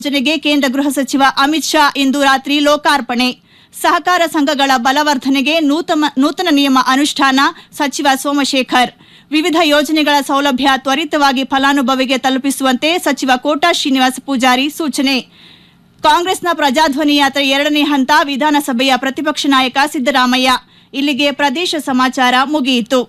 ಯೋಜನೆಗೆ ಕೇಂದ್ರ ಗೃಹ ಸಚಿವ ಅಮಿತ್ ಶಾ ಇಂದು ರಾತ್ರಿ ಲೋಕಾರ್ಪಣೆ ಸಹಕಾರ ಸಂಘಗಳ ಬಲವರ್ಧನೆಗೆ ನೂತನ ನೂತನ ನಿಯಮ ಅನುಷ್ಠಾನ ಸಚಿವ ಸೋಮಶೇಖರ್ ವಿವಿಧ ಯೋಜನೆಗಳ ಸೌಲಭ್ಯ ತ್ವರಿತವಾಗಿ ಫಲಾನುಭವಿಗೆ ತಲುಪಿಸುವಂತೆ ಸಚಿವ ಕೋಟಾ ಶ್ರೀನಿವಾಸ ಪೂಜಾರಿ ಸೂಚನೆ ಕಾಂಗ್ರೆಸ್ನ ಪ್ರಜಾಧ್ವನಿ ಯಾತ್ರೆ ಎರಡನೇ ಹಂತ ವಿಧಾನಸಭೆಯ ಪ್ರತಿಪಕ್ಷ ನಾಯಕ ಸಿದ್ದರಾಮಯ್ಯ ಇಲ್ಲಿಗೆ ಪ್ರದೇಶ ಸಮಾಚಾರ ಮುಗಿಯಿತು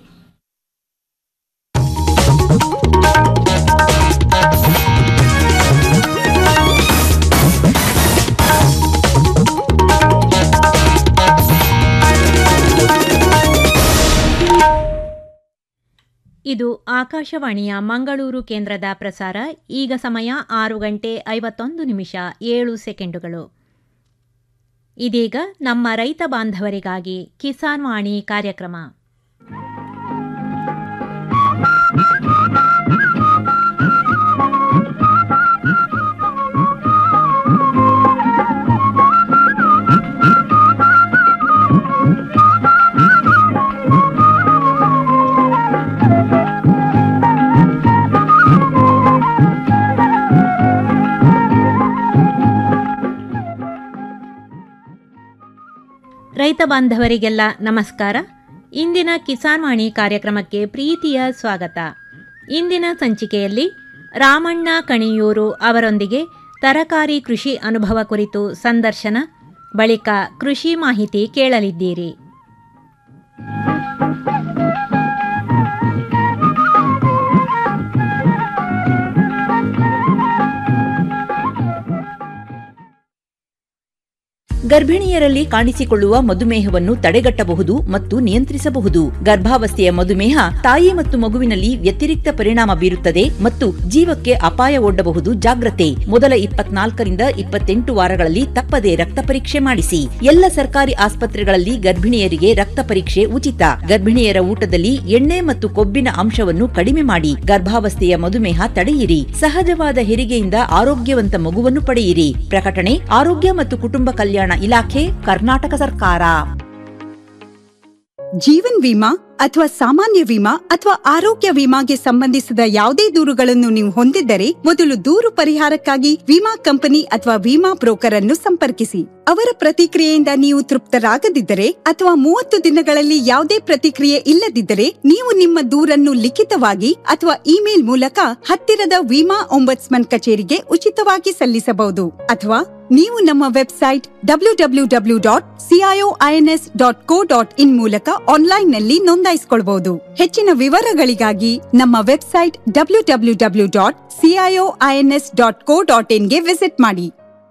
ಇದು ಆಕಾಶವಾಣಿಯ ಮಂಗಳೂರು ಕೇಂದ್ರದ ಪ್ರಸಾರ ಈಗ ಸಮಯ ಆರು ಗಂಟೆ ಐವತ್ತೊಂದು ನಿಮಿಷ ಏಳು ಸೆಕೆಂಡುಗಳು ಇದೀಗ ನಮ್ಮ ರೈತ ಬಾಂಧವರಿಗಾಗಿ ಕಿಸಾನ್ ವಾಣಿ ಕಾರ್ಯಕ್ರಮ ರೈತ ಬಾಂಧವರಿಗೆಲ್ಲ ನಮಸ್ಕಾರ ಇಂದಿನ ಕಿಸಾನ್ ವಾಣಿ ಕಾರ್ಯಕ್ರಮಕ್ಕೆ ಪ್ರೀತಿಯ ಸ್ವಾಗತ ಇಂದಿನ ಸಂಚಿಕೆಯಲ್ಲಿ ರಾಮಣ್ಣ ಕಣಿಯೂರು ಅವರೊಂದಿಗೆ ತರಕಾರಿ ಕೃಷಿ ಅನುಭವ ಕುರಿತು ಸಂದರ್ಶನ ಬಳಿಕ ಕೃಷಿ ಮಾಹಿತಿ ಕೇಳಲಿದ್ದೀರಿ ಗರ್ಭಿಣಿಯರಲ್ಲಿ ಕಾಣಿಸಿಕೊಳ್ಳುವ ಮಧುಮೇಹವನ್ನು ತಡೆಗಟ್ಟಬಹುದು ಮತ್ತು ನಿಯಂತ್ರಿಸಬಹುದು ಗರ್ಭಾವಸ್ಥೆಯ ಮಧುಮೇಹ ತಾಯಿ ಮತ್ತು ಮಗುವಿನಲ್ಲಿ ವ್ಯತಿರಿಕ್ತ ಪರಿಣಾಮ ಬೀರುತ್ತದೆ ಮತ್ತು ಜೀವಕ್ಕೆ ಅಪಾಯ ಒಡ್ಡಬಹುದು ಜಾಗ್ರತೆ ಮೊದಲ ಇಪ್ಪತ್ನಾಲ್ಕರಿಂದ ಇಪ್ಪತ್ತೆಂಟು ವಾರಗಳಲ್ಲಿ ತಪ್ಪದೆ ರಕ್ತ ಪರೀಕ್ಷೆ ಮಾಡಿಸಿ ಎಲ್ಲ ಸರ್ಕಾರಿ ಆಸ್ಪತ್ರೆಗಳಲ್ಲಿ ಗರ್ಭಿಣಿಯರಿಗೆ ರಕ್ತ ಪರೀಕ್ಷೆ ಉಚಿತ ಗರ್ಭಿಣಿಯರ ಊಟದಲ್ಲಿ ಎಣ್ಣೆ ಮತ್ತು ಕೊಬ್ಬಿನ ಅಂಶವನ್ನು ಕಡಿಮೆ ಮಾಡಿ ಗರ್ಭಾವಸ್ಥೆಯ ಮಧುಮೇಹ ತಡೆಯಿರಿ ಸಹಜವಾದ ಹೆರಿಗೆಯಿಂದ ಆರೋಗ್ಯವಂತ ಮಗುವನ್ನು ಪಡೆಯಿರಿ ಪ್ರಕಟಣೆ ಆರೋಗ್ಯ ಮತ್ತು ಕುಟುಂಬ ಕಲ್ಯಾಣ ಇಲಾಖೆ ಕರ್ನಾಟಕ ಸರ್ಕಾರ ಜೀವನ್ ವಿಮಾ ಅಥವಾ ಸಾಮಾನ್ಯ ವಿಮಾ ಅಥವಾ ಆರೋಗ್ಯ ವಿಮಾಗೆ ಸಂಬಂಧಿಸಿದ ಯಾವುದೇ ದೂರುಗಳನ್ನು ನೀವು ಹೊಂದಿದ್ದರೆ ಮೊದಲು ದೂರು ಪರಿಹಾರಕ್ಕಾಗಿ ವಿಮಾ ಕಂಪನಿ ಅಥವಾ ವಿಮಾ ಬ್ರೋಕರ್ ಅನ್ನು ಸಂಪರ್ಕಿಸಿ ಅವರ ಪ್ರತಿಕ್ರಿಯೆಯಿಂದ ನೀವು ತೃಪ್ತರಾಗದಿದ್ದರೆ ಅಥವಾ ಮೂವತ್ತು ದಿನಗಳಲ್ಲಿ ಯಾವುದೇ ಪ್ರತಿಕ್ರಿಯೆ ಇಲ್ಲದಿದ್ದರೆ ನೀವು ನಿಮ್ಮ ದೂರನ್ನು ಲಿಖಿತವಾಗಿ ಅಥವಾ ಇಮೇಲ್ ಮೂಲಕ ಹತ್ತಿರದ ವಿಮಾ ಒಂಬತ್ಸ್ಮನ್ ಕಚೇರಿಗೆ ಉಚಿತವಾಗಿ ಸಲ್ಲಿಸಬಹುದು ಅಥವಾ ನೀವು ನಮ್ಮ website W W W dot CIOINS dot co dot in ಮೂಲಕ ಆನ್ಲೈನ್ನಲ್ಲಿ ನೋಂದಾಯಿಸಿಕೊಳ್ಳಬಹುದು ಹೆಚ್ಚಿನ ವಿವರಗಳಿಗಾಗಿ ನಮ್ಮ website W W W dot CIOINS dot co dot ಇನ್ಗೆ ವಿಸಿಟ್ ಮಾಡಿ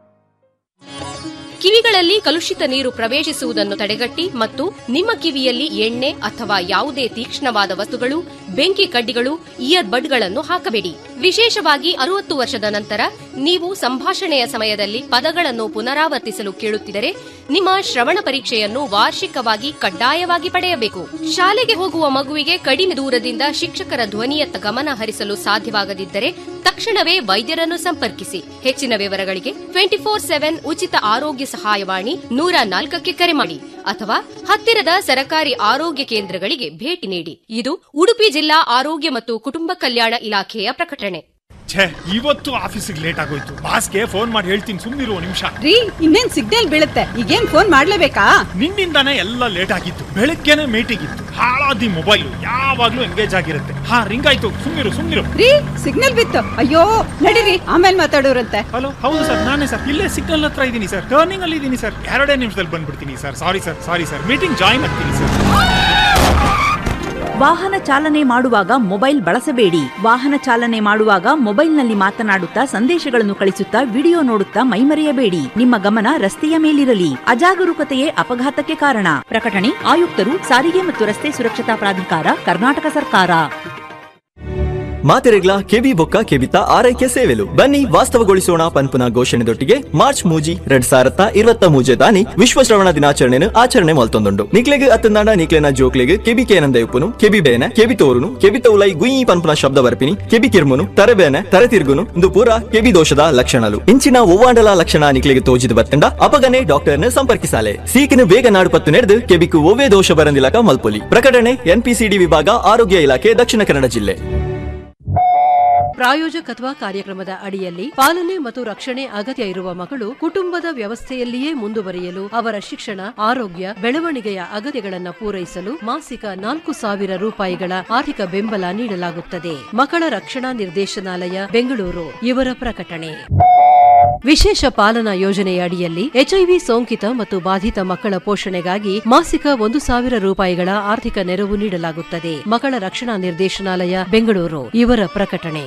ಕಿವಿಗಳಲ್ಲಿ ಕಲುಷಿತ ನೀರು ಪ್ರವೇಶಿಸುವುದನ್ನು ತಡೆಗಟ್ಟಿ ಮತ್ತು ನಿಮ್ಮ ಕಿವಿಯಲ್ಲಿ ಎಣ್ಣೆ ಅಥವಾ ಯಾವುದೇ ತೀಕ್ಷ್ಣವಾದ ವಸ್ತುಗಳು ಬೆಂಕಿ ಕಡ್ಡಿಗಳು ಇಯರ್ ಬಡ್ಗಳನ್ನು ಹಾಕಬೇಡಿ ವಿಶೇಷವಾಗಿ ಅರುವತ್ತು ವರ್ಷದ ನಂತರ ನೀವು ಸಂಭಾಷಣೆಯ ಸಮಯದಲ್ಲಿ ಪದಗಳನ್ನು ಪುನರಾವರ್ತಿಸಲು ಕೇಳುತ್ತಿದ್ದರೆ ನಿಮ್ಮ ಶ್ರವಣ ಪರೀಕ್ಷೆಯನ್ನು ವಾರ್ಷಿಕವಾಗಿ ಕಡ್ಡಾಯವಾಗಿ ಪಡೆಯಬೇಕು ಶಾಲೆಗೆ ಹೋಗುವ ಮಗುವಿಗೆ ಕಡಿಮೆ ದೂರದಿಂದ ಶಿಕ್ಷಕರ ಧ್ವನಿಯತ್ತ ಗಮನ ಹರಿಸಲು ಸಾಧ್ಯವಾಗದಿದ್ದರೆ ತಕ್ಷಣವೇ ವೈದ್ಯರನ್ನು ಸಂಪರ್ಕಿಸಿ ಹೆಚ್ಚಿನ ವಿವರಗಳಿಗೆ ಟ್ವೆಂಟಿ ಫೋರ್ ಸೆವೆನ್ ಉಚಿತ ಆರೋಗ್ಯ ಸಹಾಯವಾಣಿ ನೂರ ನಾಲ್ಕಕ್ಕೆ ಕರೆ ಮಾಡಿ ಅಥವಾ ಹತ್ತಿರದ ಸರಕಾರಿ ಆರೋಗ್ಯ ಕೇಂದ್ರಗಳಿಗೆ ಭೇಟಿ ನೀಡಿ ಇದು ಉಡುಪಿ ಜಿಲ್ಲಾ ಆರೋಗ್ಯ ಮತ್ತು ಕುಟುಂಬ ಕಲ್ಯಾಣ ಇಲಾಖೆಯ ಪ್ರಕಟಣೆ ಛೇ ಇವತ್ತು ಆಫೀಸಿಗೆ ಲೇಟ್ ಆಗೋಯ್ತು ಬಾಸ್ಗೆ ಫೋನ್ ಮಾಡಿ ಹೇಳ್ತೀನಿ ಸುಮ್ಮನಿರುವ ನಿಮಿಷ ರೀ ಇನ್ನೇನ್ ಸಿಗ್ನಲ್ ಬೀಳುತ್ತೆ ಈಗೇನ್ ಫೋನ್ ಮಾಡ್ಲೇಬೇಕಾ ನಿನ್ನಿಂದಾನೇ ಎಲ್ಲ ಲೇಟ್ ಆಗಿತ್ತು ಬೆಳಗ್ಗೆನೆ ಮೀಟಿಂಗ್ ಇತ್ತು ಹಾಳಾದಿ ಮೊಬೈಲ್ ಯಾವಾಗ್ಲೂ ಎಂಗೇಜ್ ಆಗಿರುತ್ತೆ ಹಾ ರಿಂಗ್ ಆಯ್ತು ಸುಮ್ಮನಿರು ಸುಮ್ಮನಿರು ರೀ ಸಿಗ್ನಲ್ ಬಿತ್ತು ಅಯ್ಯೋ ನಡೀರಿ ಆಮೇಲೆ ಮಾತಾಡೋರಂತೆ ಹಲೋ ಹೌದು ಸರ್ ನಾನೇ ಸರ್ ಇಲ್ಲೇ ಸಿಗ್ನಲ್ ಹತ್ರ ಇದ್ದೀನಿ ಸರ್ ಟರ್ನಿಂಗ್ ಅಲ್ಲಿ ಇದ್ದೀನಿ ಸರ್ ಎರಡೇ ನಿಮಿಷದಲ್ಲಿ ಬಂದ್ಬಿಡ್ತೀನಿ sir sorry sir sorry sir meeting join ಆಗ್ತೀನಿ ಸರ್ ವಾಹನ ಚಾಲನೆ ಮಾಡುವಾಗ ಮೊಬೈಲ್ ಬಳಸಬೇಡಿ ವಾಹನ ಚಾಲನೆ ಮಾಡುವಾಗ ಮೊಬೈಲ್ನಲ್ಲಿ ಮಾತನಾಡುತ್ತಾ ಸಂದೇಶಗಳನ್ನು ಕಳಿಸುತ್ತಾ ವಿಡಿಯೋ ನೋಡುತ್ತಾ ಮೈಮರೆಯಬೇಡಿ ನಿಮ್ಮ ಗಮನ ರಸ್ತೆಯ ಮೇಲಿರಲಿ ಅಜಾಗರೂಕತೆಯೇ ಅಪಘಾತಕ್ಕೆ ಕಾರಣ ಪ್ರಕಟಣೆ ಆಯುಕ್ತರು ಸಾರಿಗೆ ಮತ್ತು ರಸ್ತೆ ಸುರಕ್ಷತಾ ಪ್ರಾಧಿಕಾರ ಕರ್ನಾಟಕ ಸರ್ಕಾರ ಮಾತೆರೆಗ್ಲ ಕೆಬಿ ಬೊಕ್ಕ ಕೆಬಿತ ಆರೈಕೆ ಸೇವೆಲು ಬನ್ನಿ ವಾಸ್ತವಗೊಳಿಸೋಣ ಪನ್ಪುನ ಘೋಷಣೆದೊಟ್ಟಿಗೆ ಮಾರ್ಚ್ ಮೂಜಿ ಎರಡ್ ಸಾವಿರದ ಇರುವತ್ತ ಮೂಜೆ ದಾನಿ ವಿಶ್ವ ಶ್ರವಣ ದಿನಾಚರಣೆನು ಆಚರಣೆ ಮಲ್ತೊಂದುಂಡು ನಿಕ್ಲೆಗ್ ಅತ್ತಂದಾಂಡ ನಿಕ್ಲೆನ ಜೋಕ್ಲೆಗ್ ಕೆಬಿ ಕೇನಂದ ಉಪ್ಪುನು ಕೆಬಿ ಬೇನೆ ಕೆಬಿ ತೋರುನು ಕೆಬಿ ತೌಲೈ ಗುಯಿ ಪನ್ಪುನ ಶಬ್ದ ಬರ್ಪಿನಿ ಕೆಬಿ ಕಿರ್ಮುನು ತರಬೇನೆ ತರತಿರ್ಗುನು ಇಂದು ಪೂರ ಕೆಬಿ ದೋಷದ ಲಕ್ಷಣಲು ಇಂಚಿನ ಒವ್ವಾಂಡಲ ಲಕ್ಷಣ ನಿಕ್ಲೆಗ್ ತೋಜಿದ ಬತ್ತಂಡ ಅಪಗನೆ ಡಾಕ್ಟರ್ನ ಸಂಪರ್ಕಿಸಾಲೆ ಸೀಕಿನ ಬೇಗ ನಾಡು ಪತ್ತು ನಡೆದು ಕೆಬಿಕು ಒವ್ವೇ ದೋಷ ಬರಂದಿಲಕ ಮಲ್ಪೊಲಿ ಪ್ರಕಟಣೆ ಎನ್ಪಿಸಿಡಿ ವಿಭಾಗ ಆರೋಗ್ಯ ಇಲಾಖೆ ದಕ್ಷಿಣ ಕನ್ನಡ ಜಿಲ್ಲೆ ಪ್ರಾಯೋಜಕತ್ವ ಕಾರ್ಯಕ್ರಮದ ಅಡಿಯಲ್ಲಿ ಪಾಲನೆ ಮತ್ತು ರಕ್ಷಣೆ ಅಗತ್ಯ ಇರುವ ಮಕ್ಕಳು ಕುಟುಂಬದ ವ್ಯವಸ್ಥೆಯಲ್ಲಿಯೇ ಮುಂದುವರಿಯಲು ಅವರ ಶಿಕ್ಷಣ ಆರೋಗ್ಯ ಬೆಳವಣಿಗೆಯ ಅಗತ್ಯಗಳನ್ನು ಪೂರೈಸಲು ಮಾಸಿಕ ನಾಲ್ಕು ಸಾವಿರ ರೂಪಾಯಿಗಳ ಆರ್ಥಿಕ ಬೆಂಬಲ ನೀಡಲಾಗುತ್ತದೆ ಮಕ್ಕಳ ರಕ್ಷಣಾ ನಿರ್ದೇಶನಾಲಯ ಬೆಂಗಳೂರು ಇವರ ಪ್ರಕಟಣೆ ವಿಶೇಷ ಪಾಲನಾ ಯೋಜನೆಯ ಅಡಿಯಲ್ಲಿ ಎಚ್ಐವಿ ಸೋಂಕಿತ ಮತ್ತು ಬಾಧಿತ ಮಕ್ಕಳ ಪೋಷಣೆಗಾಗಿ ಮಾಸಿಕ ಒಂದು ಸಾವಿರ ರೂಪಾಯಿಗಳ ಆರ್ಥಿಕ ನೆರವು ನೀಡಲಾಗುತ್ತದೆ ಮಕ್ಕಳ ರಕ್ಷಣಾ ನಿರ್ದೇಶನಾಲಯ ಬೆಂಗಳೂರು ಇವರ ಪ್ರಕಟಣೆ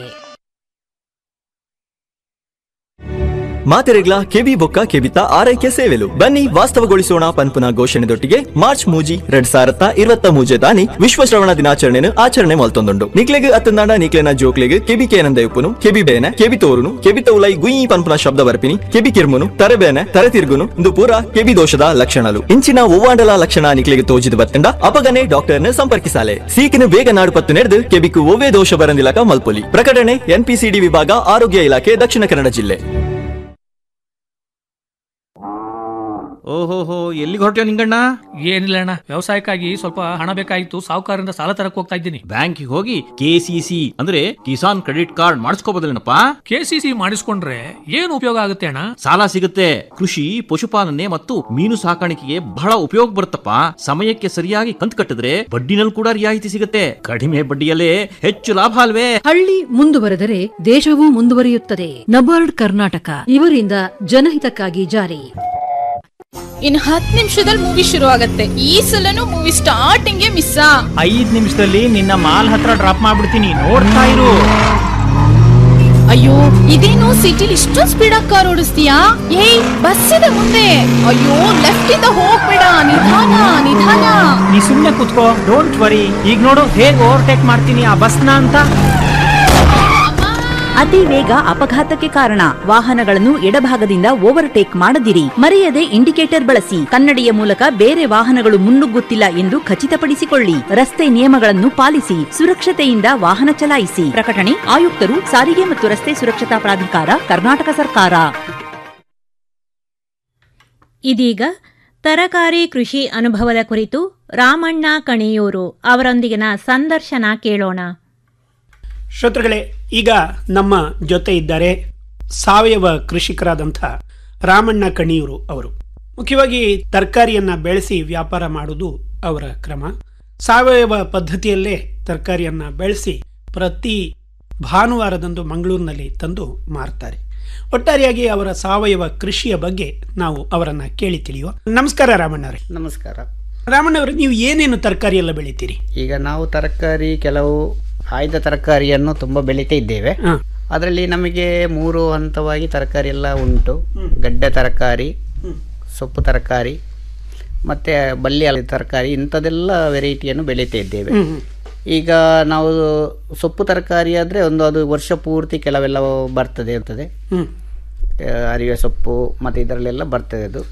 ಮಾತೆರೆಗ್ಲ ಕೆಬಿ ಬೊಕ್ಕ ಕೆಬಿತ ಆರೈಕೆ ಸೇವೆಲು ಬನ್ನಿ ವಾಸ್ತವಗೊಳಿಸೋಣ ಪನ್ಪುನ ಘೋಷಣೆದೊಟ್ಟಿಗೆ ಮಾರ್ಚ್ ಮೂಜಿ ಎರಡ್ ಸಾವಿರದ ಇರುವತ್ತ ಮೂಜೆ ತಾನಿ ವಿಶ್ವ ಶ್ರವಣ ದಿನಾಚರಣೆನು ಆಚರಣೆ ಮಲ್ತೊಂದುಂಡು ನಿಕ್ಲೆಗ್ ಅತ್ತಂದಾಂಡ ನಿಕ್ಲೆನ ಜೋಕ್ಲೆಗ್ ಕೆಬಿ ಕೇನಂದ ಉಪ್ಪುನು ಕೆಬಿ ಬೇನೆ ಕೆಬಿ ತೋರುನು ಕೆಬಿ ತೌಲೈ ಗುಯಿ ಪನ್ಪುನ ಶಬ್ದ ಬರ್ಪಿನಿ ಕೆಬಿ ಕಿರ್ಮುನು ತರೆಬೇನೆ ತರೆ ತಿರ್ಗುನು ಇಂದು ಪೂರ ಕೆಬಿ ದೋಷದ ಲಕ್ಷಣಲು ಇಂಚಿನ ಒವ್ವಾಂಡಲ ಲಕ್ಷಣ ನಿಕ್ಲೆಗ್ ತೋಜಿದ ಬತ್ತಂಡ ಅಪಗನೆ ಡಾಕ್ಟರ್ನ ಸಂಪರ್ಕಿಸಾಲೆ ಸೀಕಿನ ಬೇಗ ನಾಡು ಪತ್ತು ನಡೆದು ಕೆಬಿಕು ಒವ್ವೇ ದೋಷ ಬರಂದಿಲಕ ಮಲ್ಪೊಲಿ ಪ್ರಕಟಣೆ ಎನ್ಪಿಸಿಡಿ ವಿಭಾಗ ಆರೋಗ್ಯ ಇಲಾಖೆ ದಕ್ಷಿಣ ಕನ್ನಡ ಜಿಲ್ಲೆ ಓಹೋಹೋ ಎಲ್ಲಿಗೆ ಹೊರಟ್ಯೋ ನಿಂಗಣ್ಣ ಏನಿಲ್ಲ ಅಣ್ಣ ವ್ಯವಸಾಯಕ್ಕಾಗಿ ಸ್ವಲ್ಪ ಹಣ ಬೇಕಾಗಿತ್ತು ಸಾಹುಕಾರರಿಂದ ಸಾಲ ತರಕ್ ಹೋಗ್ತಾ ಇದ್ದೀನಿ ಬ್ಯಾಂಕಿಗೆ ಹೋಗಿ ಕೆಸಿಸಿ ಅಂದ್ರೆ ಕಿಸಾನ್ ಕ್ರೆಡಿಟ್ ಕಾರ್ಡ್ ಮಾಡಿಸ್ಕೋಬೋದಲ್ಲೇನಪ್ಪ ಕೆಸಿಸಿ ಮಾಡಿಸ್ಕೊಂಡ್ರೆ ಏನು ಉಪಯೋಗ ಆಗುತ್ತೆ ಅಣ್ಣ ಸಾಲ ಸಿಗುತ್ತೆ ಕೃಷಿ ಪಶುಪಾಲನೆ ಮತ್ತು ಮೀನು ಸಾಕಾಣಿಕೆಗೆ ಬಹಳ ಉಪಯೋಗ ಬರುತ್ತಪ್ಪ ಸಮಯಕ್ಕೆ ಸರಿಯಾಗಿ ಕಂತು ಕಟ್ಟಿದ್ರೆ ಬಡ್ಡಿನಲ್ಲಿ ಕೂಡ ರಿಯಾಯಿತಿ ಸಿಗುತ್ತೆ ಕಡಿಮೆ ಬಡ್ಡಿಯಲ್ಲೇ ಹೆಚ್ಚು ಲಾಭ ಅಲ್ವೇ ಹಳ್ಳಿ ಮುಂದುವರೆದರೆ ದೇಶವೂ ಮುಂದುವರಿಯುತ್ತದೆ ನಬಾರ್ಡ್ ಕರ್ನಾಟಕ ಇವರಿಂದ ಜನಹಿತಕ್ಕಾಗಿ ಜಾರಿ ಇನ್ ಹತ್ತು ನಿಮಿಷದಲ್ಲಿ ಮೂವಿ ಶುರು ಆಗತ್ತೆ ಈ ಸಲನು ಮೂವಿ ಸ್ಟಾರ್ಟಿಂಗ್ ಮಿಸ್ ಐದ್ ನಿಮಿಷದಲ್ಲಿ ನಿನ್ನ ಮಾಲ್ ಹತ್ರ ಡ್ರಾಪ್ ಮಾಡ್ಬಿಡ್ತೀನಿ ನೋಡ್ತಾ ಇರು ಅಯ್ಯೋ ಇದೇನು ಸಿಟಿಲಿ ಇಷ್ಟೊಂದು ಸ್ಪೀಡ್ ಆಗಿ ಕಾರ್ ಓಡಿಸ್ತೀಯಾ ಏಯ್ ಬಸ್ ಇದೆ ಮುಂದೆ ಅಯ್ಯೋ ಲೆಫ್ಟ್ ಇಂದ ಹೋಗ್ಬೇಡ ನಿಧಾನ ನಿಧಾನ ನೀ ಸುಮ್ನೆ ಕುತ್ಕೋ ಡೋಂಟ್ ವರಿ ಈಗ ನೋಡು ಹೇಗ್ ಓವರ್ಟೇಕ್ ಮಾಡ್ತೀನಿ ಆ ಬಸ್ನ ಅಂತ ಅತಿ ವೇಗ ಅಪಘಾತಕ್ಕೆ ಕಾರಣ ವಾಹನಗಳನ್ನು ಎಡಭಾಗದಿಂದ ಓವರ್ಟೇಕ್ ಮಾಡದಿರಿ ಮರೆಯದೆ ಇಂಡಿಕೇಟರ್ ಬಳಸಿ ಕನ್ನಡಿಯ ಮೂಲಕ ಬೇರೆ ವಾಹನಗಳು ಮುನ್ನುಗ್ಗುತ್ತಿಲ್ಲ ಎಂದು ಖಚಿತಪಡಿಸಿಕೊಳ್ಳಿ ರಸ್ತೆ ನಿಯಮಗಳನ್ನು ಪಾಲಿಸಿ ಸುರಕ್ಷತೆಯಿಂದ ವಾಹನ ಚಲಾಯಿಸಿ ಪ್ರಕಟಣೆ ಆಯುಕ್ತರು ಸಾರಿಗೆ ಮತ್ತು ರಸ್ತೆ ಸುರಕ್ಷತಾ ಪ್ರಾಧಿಕಾರ ಕರ್ನಾಟಕ ಸರ್ಕಾರ ಇದೀಗ ತರಕಾರಿ ಕೃಷಿ ಅನುಭವದ ಕುರಿತು ರಾಮಣ್ಣ ಕಣಿಯೂರು ಅವರೊಂದಿಗಿನ ಸಂದರ್ಶನ ಕೇಳೋಣ ಶ್ರೋತೃಗಳೇ ಈಗ ನಮ್ಮ ಜೊತೆ ಇದ್ದಾರೆ ಸಾವಯವ ಕೃಷಿಕರಾದಂಥ ರಾಮಣ್ಣ ಕಣಿಯೂರು ಅವರು ಮುಖ್ಯವಾಗಿ ತರಕಾರಿಯನ್ನ ಬೆಳೆಸಿ ವ್ಯಾಪಾರ ಮಾಡುವುದು ಅವರ ಕ್ರಮ ಸಾವಯವ ಪದ್ಧತಿಯಲ್ಲೇ ತರಕಾರಿಯನ್ನ ಬೆಳೆಸಿ ಪ್ರತಿ ಭಾನುವಾರದಂದು ಮಂಗಳೂರಿನಲ್ಲಿ ತಂದು ಮಾರ್ತಾರೆ ಒಟ್ಟಾರೆಯಾಗಿ ಅವರ ಸಾವಯವ ಕೃಷಿಯ ಬಗ್ಗೆ ನಾವು ಅವರನ್ನ ಕೇಳಿ ತಿಳಿಯುವ ನಮಸ್ಕಾರ ರಾಮಣ್ಣವ್ರೆ ನಮಸ್ಕಾರ ರಾಮಣ್ಣವ್ರೆ ನೀವು ಏನೇನು ತರಕಾರಿ ಎಲ್ಲ ಬೆಳಿತೀರಿ ಈಗ ನಾವು ತರಕಾರಿ ಕೆಲವು ಆಯ್ದ ತರಕಾರಿಯನ್ನು ತುಂಬ ಬೆಳೀತಾ ಇದ್ದೇವೆ ಅದರಲ್ಲಿ ನಮಗೆ ಮೂರು ಹಂತವಾಗಿ ತರಕಾರಿ ಎಲ್ಲ ಉಂಟು ಗಡ್ಡೆ ತರಕಾರಿ ಸೊಪ್ಪು ತರಕಾರಿ ಮತ್ತೆ ಬಳ್ಳಿ ಅಲ ತರಕಾರಿ ಇಂಥದ್ದೆಲ್ಲ ವೆರೈಟಿಯನ್ನು ಬೆಳೀತಾ ಇದ್ದೇವೆ ಈಗ ನಾವು ಸೊಪ್ಪು ತರಕಾರಿ ಆದರೆ ಒಂದು ಅದು ವರ್ಷ ಪೂರ್ತಿ ಕೆಲವೆಲ್ಲ ಬರ್ತದೆ ಇರ್ತದೆ ಹ್ಮ್. ಆ, ಅರಿವೆ ಸೊಪ್ಪು ಮತ್ತು ಇದರಲ್ಲೆಲ್ಲ ಬರ್ತದೆ ಅದು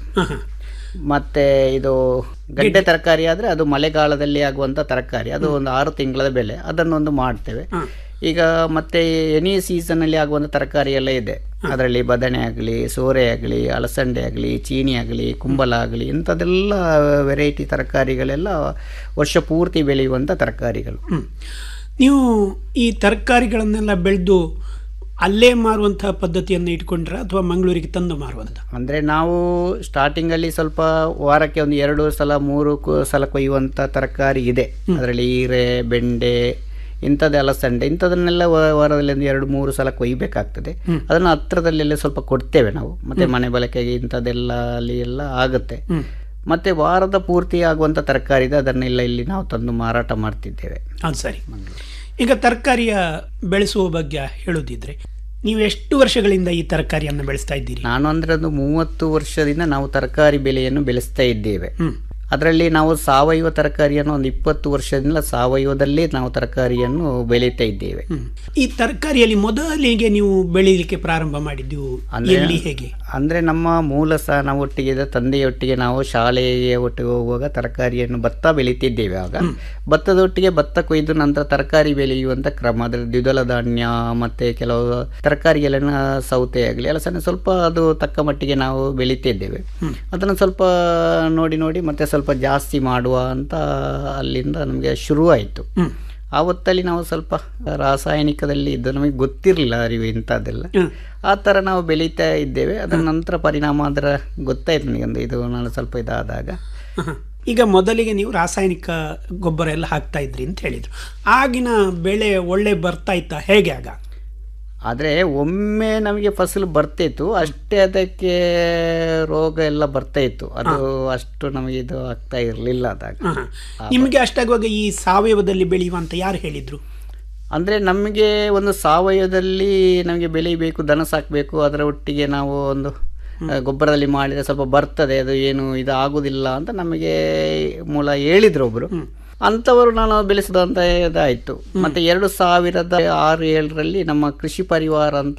ಮತ್ತೆ ಇದು ಗಡ್ಡೆ ತರಕಾರಿ ಆದರೆ ಅದು ಮಳೆಗಾಲದಲ್ಲಿ ಆಗುವಂಥ ತರಕಾರಿ ಅದು ಒಂದು ಆರು ತಿಂಗಳ ಬೆಲೆ ಅದನ್ನೊಂದು ಮಾಡ್ತೇವೆ ಈಗ ಮತ್ತೆ ಎನಿ ಸೀಸನಲ್ಲಿ ಆಗುವಂಥ ತರಕಾರಿ ಎಲ್ಲ ಇದೆ ಅದರಲ್ಲಿ ಬದನೆ ಆಗಲಿ ಸೋರೆ ಆಗಲಿ ಅಲಸಂಡೆ ಆಗಲಿ ಚೀನಿ ಆಗಲಿ ಕುಂಬಳ ಆಗಲಿ ಇಂಥದ್ದೆಲ್ಲ ವೆರೈಟಿ ತರಕಾರಿಗಳೆಲ್ಲ ವರ್ಷ ಪೂರ್ತಿ ಬೆಳೆಯುವಂಥ ತರಕಾರಿಗಳು ಹ್ಮ್. ನೀವು ಈ ತರಕಾರಿಗಳನ್ನೆಲ್ಲ ಬೆಳೆದು ಅಲ್ಲೇ ಮಾರುವಂತಹ ಪದ್ಧತಿಯನ್ನು ಇಟ್ಕೊಂಡ್ರ ಅಥವಾ ಮಂಗಳೂರಿಗೆ ತಂದು ಮಾರುವಂತ ಅಂದರೆ ನಾವು ಸ್ಟಾರ್ಟಿಂಗಲ್ಲಿ ಸ್ವಲ್ಪ ವಾರಕ್ಕೆ ಒಂದು ಎರಡು ಸಲ ಮೂರು ಕು- ಸಲ ಕೊಯ್ಯುವಂಥ ತರಕಾರಿ ಇದೆ ಅದರಲ್ಲಿ ಹೀರೆ ಬೆಂಡೆ ಇಂಥದ್ದು ಅಲಸಂಡೆ ಇಂಥದನ್ನೆಲ್ಲ ವ- ವಾರದಲ್ಲಿ ಒಂದು ಎರಡು ಮೂರು ಸಲ ಕೊಯ್ಯಬೇಕಾಗ್ತದೆ ಹ್ಮ್. ಅದನ್ನು ಹತ್ರದಲ್ಲೆಲ್ಲ ಸ್ವಲ್ಪ ಕೊಡ್ತೇವೆ ನಾವು ಮತ್ತೆ ಮನೆ ಬಳಕೆಗೆ ಇಂಥದ್ದೆಲ್ಲ ಅಲ್ಲಿ ಎಲ್ಲ ಆಗುತ್ತೆ ಹ್ಮ್. ಮತ್ತೆ ವಾರದ ಪೂರ್ತಿ ಆಗುವಂಥ ತರಕಾರಿ ಇದೆ ಅದನ್ನೆಲ್ಲ ಇಲ್ಲಿ ನಾವು ತಂದು ಮಾರಾಟ ಮಾಡ್ತಿದ್ದೇವೆ ಅದು ಸರಿ ಈಗ ತರಕಾರಿಯ ಬೆಳೆಸುವ ಬಗ್ಗೆ ಹೇಳೋದಿದ್ರೆ ನೀವು ಎಷ್ಟು ವರ್ಷಗಳಿಂದ ಈ ತರಕಾರಿಯನ್ನು ಬೆಳೆಸ್ತಾ ಇದ್ದೀರಿ ನಾನು ಅಂದ್ರೆ ಒಂದು ಮೂವತ್ತು ವರ್ಷದಿಂದ ನಾವು ತರಕಾರಿ ಬೆಳೆಯನ್ನು ಬೆಳೆಸ್ತಾ ಇದ್ದೇವೆ ಹ್ಮ್. ಅದರಲ್ಲಿ ನಾವು ಸಾವಯವ ತರಕಾರಿಯನ್ನು ಒಂದು ಇಪ್ಪತ್ತು ವರ್ಷದಿಂದ ಸಾವಯವದಲ್ಲೇ ನಾವು ತರಕಾರಿಯನ್ನು ಬೆಳೀತಾ ಇದ್ದೇವೆ ಹ್ಮ್. ಈ ತರಕಾರಿಯಲ್ಲಿ ಮೊದಲಿಗೆ ನೀವು ಬೆಳೀಲಿಕ್ಕೆ ಪ್ರಾರಂಭ ಮಾಡಿದ್ದು ಅಂದ್ರೆ ಎಲ್ಲಿ ಹೇಗೆ ಅಂದ್ರೆ ನಮ್ಮ ಮೂಲ ಸಹ ನಾವು ಒಟ್ಟಿಗೆ ಇದ್ದ ತಂದೆಯೊಟ್ಟಿಗೆ ನಾವು ಶಾಲೆಯ ಒಟ್ಟಿಗೆ ಹೋಗುವಾಗ ತರಕಾರಿಯನ್ನು ಭತ್ತ ಬೆಳೀತಿದ್ದೇವೆ ಆಗ ಭತ್ತದೊಟ್ಟಿಗೆ ಭತ್ತ ಕೊಯ್ದು ನಂತರ ತರಕಾರಿ ಬೆಳೆಯುವಂತ ಕ್ರಮ ಅದರ ದ್ವಿದಳ ಧಾನ್ಯ ಮತ್ತೆ ಕೆಲವು ತರಕಾರಿಗಳನ್ನ ಸೌತೆ ಆಗಲಿ ಎಲ್ಲ ಸಣ್ಣ ಸ್ವಲ್ಪ ಅದು ತಕ್ಕ ಮಟ್ಟಿಗೆ ನಾವು ಬೆಳೀತಿದ್ದೇವೆ ಹ್ಮ್. ಅದನ್ನು ಸ್ವಲ್ಪ ನೋಡಿ ನೋಡಿ ಮತ್ತೆ ಸ್ವಲ್ಪ ಜಾಸ್ತಿ ಮಾಡುವ ಅಂತ ಅಲ್ಲಿಂದ ನಮಗೆ ಶುರುವಾಯಿತು ಹ್ಮ್. ಆ ಹೊತ್ತಲ್ಲಿ ನಾವು ಸ್ವಲ್ಪ ರಾಸಾಯನಿಕದಲ್ಲಿ ಇದ್ದು ನಮಗೆ ಗೊತ್ತಿರಲಿಲ್ಲ ಅರಿವು ಇಂಥದ್ದೆಲ್ಲ ಆ ಥರ ನಾವು ಬೆಳೀತಾ ಇದ್ದೇವೆ ಅದರ ನಂತರ ಪರಿಣಾಮ ಅದರ ಗೊತ್ತಾಯ್ತು ನನಗೊಂದು ಇದು ನಾನು ಸ್ವಲ್ಪ ಇದಾದಾಗ ಈಗ ಮೊದಲಿಗೆ ನೀವು ರಾಸಾಯನಿಕ ಗೊಬ್ಬರ ಎಲ್ಲ ಹಾಕ್ತಾ ಇದ್ರಿ ಅಂತ ಹೇಳಿದ್ರು ಆಗಿನ ಬೆಳೆ ಒಳ್ಳೆ ಬರ್ತಾ ಇತ್ತಾ ಹೇಗೆ ಆಗ ಆದರೆ ಒಮ್ಮೆ ನಮಗೆ ಫಸಲು ಬರ್ತಿತ್ತು ಅಷ್ಟೇ ಅದಕ್ಕೆ ರೋಗ ಎಲ್ಲ ಬರ್ತಾ ಇತ್ತು ಅದು ಅಷ್ಟು ನಮಗೆ ಇದು ಆಗ್ತಾ ಇರಲಿಲ್ಲ ಅದಾಗ ಆ ನಿಮಗೆ ಅಷ್ಟಾಗುವಾಗ ಈ ಸಾವಯವದಲ್ಲಿ ಬೆಳೆಯುವಂತ ಯಾರು ಹೇಳಿದ್ರು ಅಂದರೆ ನಮಗೆ ಒಂದು ಸಾವಯವದಲ್ಲಿ ನಮಗೆ ಬೆಳಿಬೇಕು ದನ ಸಾಕಬೇಕು ಅದರ ಒಟ್ಟಿಗೆ ನಾವು ಒಂದು ಆ, ಗೊಬ್ಬರದಲ್ಲಿ ಮಾಡಿದರೆ ಸ್ವಲ್ಪ ಬರ್ತದೆ ಅದು ಏನು ಇದು ಆಗುದಿಲ್ಲ ಅಂತ ನಮಗೆ ಮೂಲ ಹೇಳಿದ್ರು ಒಬ್ರು ಅಂಥವರು ನಾನು ಬೆಳೆಸಿದಂತ ಇದಾಯಿತು ಮತ್ತೆ ಎರಡು ಸಾವಿರದ ಆರು ಏಳರಲ್ಲಿ ನಮ್ಮ ಕೃಷಿ ಪರಿವಾರ ಅಂತ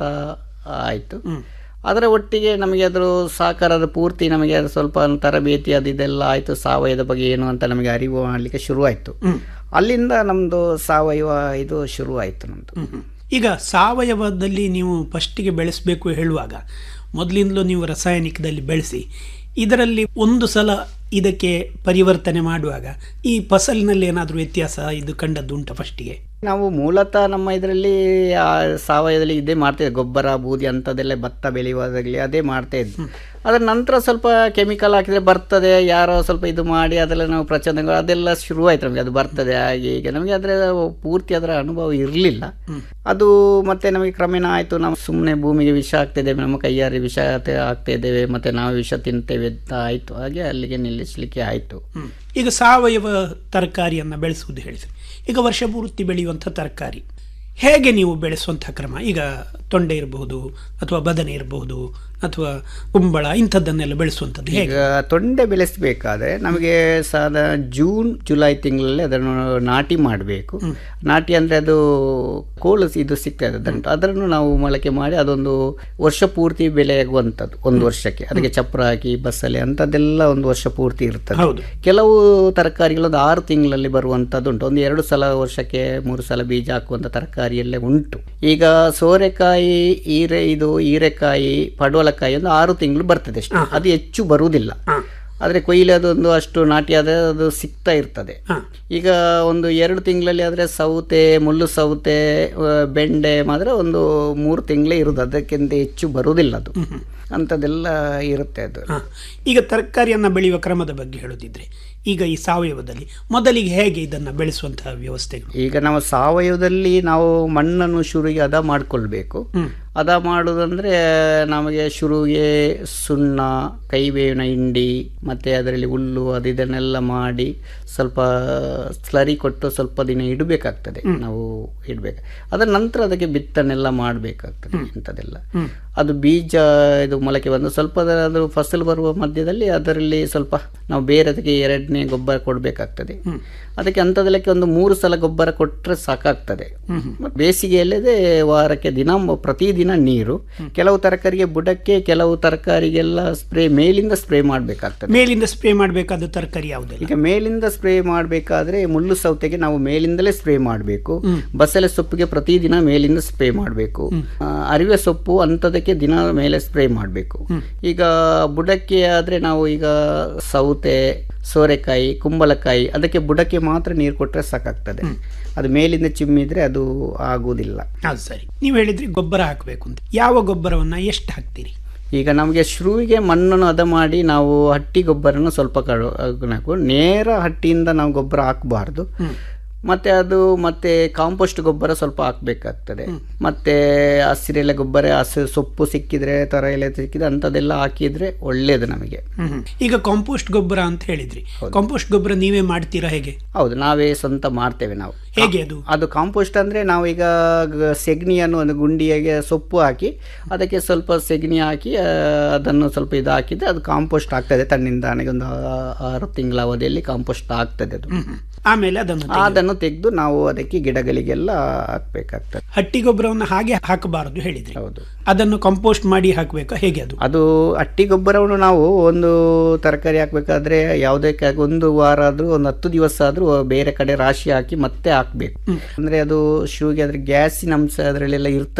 ಆಯಿತು ಅದರ ಒಟ್ಟಿಗೆ ನಮಗೆ ಅದರ ಸಹಕಾರದ ಪೂರ್ತಿ ನಮಗೆ ಅದು ಸ್ವಲ್ಪ ತರಬೇತಿ ಅದು ಇದೆಲ್ಲ ಆಯಿತು ಸಾವಯವದ ಬಗ್ಗೆ ಏನು ಅಂತ ನಮಗೆ ಅರಿವು ಮಾಡಲಿಕ್ಕೆ ಶುರುವಾಯಿತು ಅಲ್ಲಿಂದ ನಮ್ಮದು ಸಾವಯವ ಇದು ಶುರುವಾಯಿತು ನಮ್ಮದು ಈಗ ಸಾವಯವದಲ್ಲಿ ನೀವು ಫಸ್ಟಿಗೆ ಬೆಳೆಸಬೇಕು ಹೇಳುವಾಗ ಮೊದಲಿಂದಲೂ ನೀವು ರಾಸಾಯನಿಕದಲ್ಲಿ ಬೆಳೆಸಿ ಇದರಲ್ಲಿ ಒಂದು ಸಲ ಇದಕ್ಕೆ ಪರಿವರ್ತನೆ ಮಾಡುವಾಗ ಈ ಫಸಲಿನಲ್ಲಿ ಏನಾದರೂ ವ್ಯತ್ಯಾಸ ಇದು ಕಂಡದ್ದು ಉಂಟಾ ಫಸ್ಟಿಗೆ ನಾವು ಮೂಲತಃ ನಮ್ಮ ಇದರಲ್ಲಿ ಆ ಸಾವಯವದಲ್ಲಿ ಇದೇ ಮಾಡ್ತಾ ಇದ್ದೆ ಗೊಬ್ಬರ ಬೂದಿ ಅಂಥದ್ದೆಲ್ಲ ಭತ್ತ ಬೆಳೆಯುವಾಗಲಿ ಅದೇ ಮಾಡ್ತಾ ಇದ್ವಿ ಅದರ ನಂತರ ಸ್ವಲ್ಪ ಕೆಮಿಕಲ್ ಹಾಕಿದ್ರೆ ಬರ್ತದೆ ಯಾರೋ ಸ್ವಲ್ಪ ಇದು ಮಾಡಿ ಅದೆಲ್ಲ ನಾವು ಪ್ರಚೋದನೆಗಳು ಅದೆಲ್ಲ ಶುರುವಾಯ್ತು ನಮಗೆ ಅದು ಬರ್ತದೆ ಹಾಗೆ ಹೀಗೆ ನಮಗೆ ಅದರ ಪೂರ್ತಿ ಅದರ ಅನುಭವ ಇರಲಿಲ್ಲ ಅದು ಮತ್ತೆ ನಮಗೆ ಕ್ರಮೇಣ ಆಯಿತು ನಾವು ಸುಮ್ಮನೆ ಭೂಮಿಗೆ ವಿಷ ಆಗ್ತಿದ್ದೇವೆ ನಮ್ಮ ಕೈಯಾರೆ ವಿಷ ಆಗ್ತಾ ಇದ್ದೇವೆ ಮತ್ತೆ ನಾವು ವಿಷ ತಿಂತೇವೆ ಅಂತ ಆಯಿತು ಹಾಗೆ ಅಲ್ಲಿಗೆ ನಿಲ್ಲಿಸಲಿಕ್ಕೆ ಆಯಿತು ಈಗ ಸಾವಯವ ತರಕಾರಿಯನ್ನು ಬೆಳೆಸುವುದು ಹೇಳಿದ್ರಿ ಈಗ ವರ್ಷ ಪೂರ್ತಿ ಬೆಳೆಯುವಂಥ ತರಕಾರಿ ಹೇಗೆ ನೀವು ಬೆಳೆಸುವಂಥ ಕ್ರಮ ಈಗ ತೊಂಡೆ ಇರಬಹುದು ಅಥವಾ ಬದನೆ ಇರಬಹುದು ಅಥವಾ ಕುಂಬಳ ಇಂಥದ್ದನ್ನೆಲ್ಲ ಬೆಳೆಸುವಂಥದ್ದು ಹೇಗೆ ಈಗ ತೊಂಡೆ ಬೆಳೆಸಬೇಕಾದ್ರೆ ನಮಗೆ ಸಾಧಾರಣ ಜೂನ್ ಜುಲೈ ತಿಂಗಳಲ್ಲಿ ಅದನ್ನು ನಾಟಿ ಮಾಡಬೇಕು ನಾಟಿ ಅಂದರೆ ಅದು ಕೋಳು ಇದು ಸಿಗ್ತದೆ ದಂಟು ಅದನ್ನು ನಾವು ಮೊಳಕೆ ಮಾಡಿ ಅದೊಂದು ವರ್ಷ ಪೂರ್ತಿ ಬೆಳೆಯಾಗುವಂಥದ್ದು ಒಂದು ವರ್ಷಕ್ಕೆ ಅದಕ್ಕೆ ಚಪ್ರ ಹಾಕಿ ಬಸ್ಸಲ್ಲಿ ಅಂಥದ್ದೆಲ್ಲ ಒಂದು ವರ್ಷ ಪೂರ್ತಿ ಇರ್ತದೆ ಹೌದು. ಕೆಲವು ತರಕಾರಿಗಳು ಒಂದು ಆರು ತಿಂಗಳಲ್ಲಿ ಬರುವಂಥದ್ದು ಉಂಟು ಒಂದು ಎರಡು ಸಲ ವರ್ಷಕ್ಕೆ ಮೂರು ಸಲ ಬೀಜ ಹಾಕುವಂಥ ತರಕಾರಿಯಲ್ಲೇ ಉಂಟು ಈಗ ಸೋರೆಕಾಯಿ ಹೀರೆ ಇದು ಹೀರೆಕಾಯಿ ಪಡವಲಕಾಯಿ ಒಂದು ಆರು ತಿಂಗಳು ಬರ್ತದೆ ಅಷ್ಟೇ ಅದು ಹೆಚ್ಚು ಬರುವುದಿಲ್ಲ ಆದರೆ ಕೊಯ್ಲು ಅದೊಂದು ಅಷ್ಟು ನಾಟಿ ಆದರೆ ಅದು ಸಿಗ್ತಾ ಇರ್ತದೆ ಈಗ ಒಂದು ಎರಡು ತಿಂಗಳಲ್ಲಿ ಆದರೆ ಸೌತೆ ಮುಳ್ಳು ಸೌತೆ ಆ, ಬೆಂಡೆ ಮಾತ್ರ ಒಂದು ಮೂರು ತಿಂಗಳೇ ಇರುವುದು ಅದಕ್ಕಿಂತ ಹೆಚ್ಚು ಬರುವುದಿಲ್ಲ ಅದು ಅಂಥದ್ದೆಲ್ಲ ಇರುತ್ತೆ ಅದು ಹ. ಈಗ ತರಕಾರಿಯನ್ನು ಬೆಳೆಯುವ ಕ್ರಮದ ಬಗ್ಗೆ ಹೇಳೋದಿದ್ರೆ ಈಗ ಈ ಸಾವಯವದಲ್ಲಿ ಮೊದಲಿಗೆ ಹೇಗೆ ಇದನ್ನು ಬೆಳೆಸುವಂತಹ ವ್ಯವಸ್ಥೆಗಳು ಈಗ ನಾವು ಸಾವಯವದಲ್ಲಿ ನಾವು ಮಣ್ಣನ್ನು ಶುರುವಿಗೆ ಹದ ಮಾಡಿಕೊಳ್ಬೇಕು ಹದ ಮಾಡುವುದಂದ್ರೆ ನಮಗೆ ಶುರುವಿಗೆ ಸುಣ್ಣ ಕೈಬೇವಿನ ಹಿಂಡಿ ಮತ್ತೆ ಅದರಲ್ಲಿ ಹುಲ್ಲು ಅದು ಇದನ್ನೆಲ್ಲ ಮಾಡಿ ಸ್ವಲ್ಪ ಸ್ಲರಿ ಕೊಟ್ಟು ಸ್ವಲ್ಪ ದಿನ ಇಡಬೇಕಾಗ್ತದೆ ನಾವು ಇಡಬೇಕು ಅದರ ನಂತರ ಅದಕ್ಕೆ ಬಿತ್ತನೆಲ್ಲ ಮಾಡಬೇಕಾಗ್ತದೆ ಇಂಥದ್ದೆಲ್ಲ ಅದು ಬೀಜ ಇದು ಮೊಳಕೆ ಬಂದು ಸ್ವಲ್ಪ ಅದರ ಅದು ಫಸಲು ಬರುವ ಮಧ್ಯದಲ್ಲಿ ಅದರಲ್ಲಿ ಸ್ವಲ್ಪ ನಾವು ಬೇರೆ ಅದಕ್ಕೆ ಎರಡನೇ ಗೊಬ್ಬರ ಕೊಡಬೇಕಾಗ್ತದೆ ಅದಕ್ಕೆ ಅಂಥದ್ದಕ್ಕೆ ಒಂದು ಮೂರು ಸಲ ಗೊಬ್ಬರ ಕೊಟ್ಟರೆ ಸಾಕಾಗ್ತದೆ ಮತ್ತೆ ಬೇಸಿಗೆಯಲ್ಲದೆ ವಾರಕ್ಕೆ ದಿನ ಪ್ರತಿದಿನ ನೀರು ಕೆಲವು ತರಕಾರಿಗೆ ಬುಡಕ್ಕೆ ಕೆಲವು ತರಕಾರಿಗೆಲ್ಲ ಸ್ಪ್ರೇ ಮೇಲಿಂದ ಸ್ಪ್ರೇ ಮಾಡಬೇಕಾಗ್ತದೆ ಮೇಲಿಂದ ಸ್ಪ್ರೇ ಮಾಡಬೇಕಾದ ತರಕಾರಿ ಯಾವುದೆಲ್ಲ ಈಗ ಮೇಲಿಂದ ಸ್ಪ್ರೇ ಮಾಡಬೇಕಾದ್ರೆ ಮುಳ್ಳು ಸೌತೆಗೆ ನಾವು ಮೇಲಿಂದಲೇ ಸ್ಪ್ರೇ ಮಾಡಬೇಕು ಬಸಳೆ ಸೊಪ್ಪಿಗೆ ಪ್ರತಿದಿನ ಮೇಲಿಂದ ಸ್ಪ್ರೇ ಮಾಡಬೇಕು ಅರಿವೆ ಸೊಪ್ಪು ಅಂಥದಕ್ಕೆ ದಿನ ಮೇಲೆ ಸ್ಪ್ರೇ ಮಾಡಬೇಕು ಈಗ ಬುಡಕ್ಕೆ ಆದರೆ ನಾವು ಈಗ ಸೌತೆ ಸೋರೆಕಾಯಿ ಕುಂಬಳಕಾಯಿ ಅದಕ್ಕೆ ಬುಡಕ್ಕೆ ಮಾತ್ರ ನೀರು ಕೊಟ್ಟರೆ ಸಾಕಾಗ್ತದೆ ಅದು ಮೇಲಿಂದ ಚಿಮ್ಮಿದ್ರೆ ಅದು ಆಗುವುದಿಲ್ಲ ಅದು ಸರಿ ನೀವು ಹೇಳಿದ್ರಿ ಗೊಬ್ಬರ ಹಾಕಬೇಕು ಅಂತ ಯಾವ ಗೊಬ್ಬರವನ್ನ ಎಷ್ಟು ಹಾಕ್ತೀರಿ ಈಗ ನಮಗೆ ಶುರುವಿಗೆ ಮಣ್ಣನ್ನು ಹದ ಮಾಡಿ ನಾವು ಹಟ್ಟಿ ಗೊಬ್ಬರನ ಸ್ವಲ್ಪ ಕಡು ಹಾಕು ನೇರ ಹಟ್ಟಿಯಿಂದ ನಾವು ಗೊಬ್ಬರ ಹಾಕಬಾರ್ದು ಮತ್ತೆ ಅದು ಮತ್ತೆ ಕಾಂಪೋಸ್ಟ್ ಗೊಬ್ಬರ ಸ್ವಲ್ಪ ಹಾಕಬೇಕಾಗ್ತದೆ ಮತ್ತೆ ಹಸಿರೆಲೆ ಗೊಬ್ಬರ ಹಸಿರು ಸೊಪ್ಪು ಸಿಕ್ಕಿದ್ರೆ ತರ ಎಲೆ ಸಿಕ್ಕಿದ್ರೆ ಅಂಥದ್ದೆಲ್ಲ ಹಾಕಿದ್ರೆ ಒಳ್ಳೇದು ನಮಗೆ ಈಗ ಕಾಂಪೋಸ್ಟ್ ಗೊಬ್ಬರ ಅಂತ ಹೇಳಿದ್ರಿ ಕಾಂಪೋಸ್ಟ್ ಗೊಬ್ಬರ ನೀವೇ ಮಾಡ್ತೀರಾ ಹೇಗೆ ಹೌದು ನಾವೇ ಸ್ವಂತ ಮಾಡ್ತೇವೆ ನಾವು ಹೇಗೆ ಅದು ಅದು ಕಾಂಪೋಸ್ಟ್ ಅಂದರೆ ನಾವೀಗ ಗ- ಸೆಗಣಿಯನ್ನು ಒಂದು ಗುಂಡಿಯಾಗೆ ಸೊಪ್ಪು ಹಾಕಿ ಅದಕ್ಕೆ ಸ್ವಲ್ಪ ಸೆಗಣಿ ಹಾಕಿ ಆ, ಅದನ್ನು ಸ್ವಲ್ಪ ಇದು ಹಾಕಿದ್ರೆ ಅದು ಕಾಂಪೋಸ್ಟ್ ಆಗ್ತದೆ ತನ್ನಿಂದ ನನಗೆ ಒಂದು ಆ- ಆರು ತಿಂಗಳ ಅವಧಿಯಲ್ಲಿ ಕಾಂಪೋಸ್ಟ್ ಆಗ್ತದೆ ಅದು ಆಮೇಲೆ ಅದನ್ನು ಅದನ್ನು ತೆಗೆದು ನಾವು ಅದಕ್ಕೆ ಗಿಡಗಳಿಗೆಲ್ಲ ಹಾಕ್ಬೇಕಾಗ್ತದೆ ಹಟ್ಟಿ ಗೊಬ್ಬರವನ್ನು ಹಾಗೆ ಹಾಕಬಾರದು ಹೇಳಿದ್ರಿ ಹೌದು ಅದನ್ನು ಕಂಪೋಸ್ಟ್ ಮಾಡಿ ಹಾಕಬೇಕಾ ಹೇಗೆ ಅದು ಅದು ಹಟ್ಟಿ ಗೊಬ್ಬರವನ್ನು ನಾವು ಒಂದು ತರಕಾರಿ ಹಾಕಬೇಕಾದ್ರೆ ಯಾವುದಕ್ಕೆ ಆಗಿ ಒಂದು ವಾರ ಆದರೂ ಒಂದು ಹತ್ತು ದಿವಸ ಆದರೂ ಬೇರೆ ಕಡೆ ರಾಶಿ ಹಾಕಿ ಮತ್ತೆ ಹಾಕಬೇಕು ಅಂದರೆ ಅದು ಶೂಗೆ ಅದ್ರ ಗ್ಯಾಸಿನ ಅಂಶ ಅದರಲ್ಲೆಲ್ಲ ಇರ್ತದೆ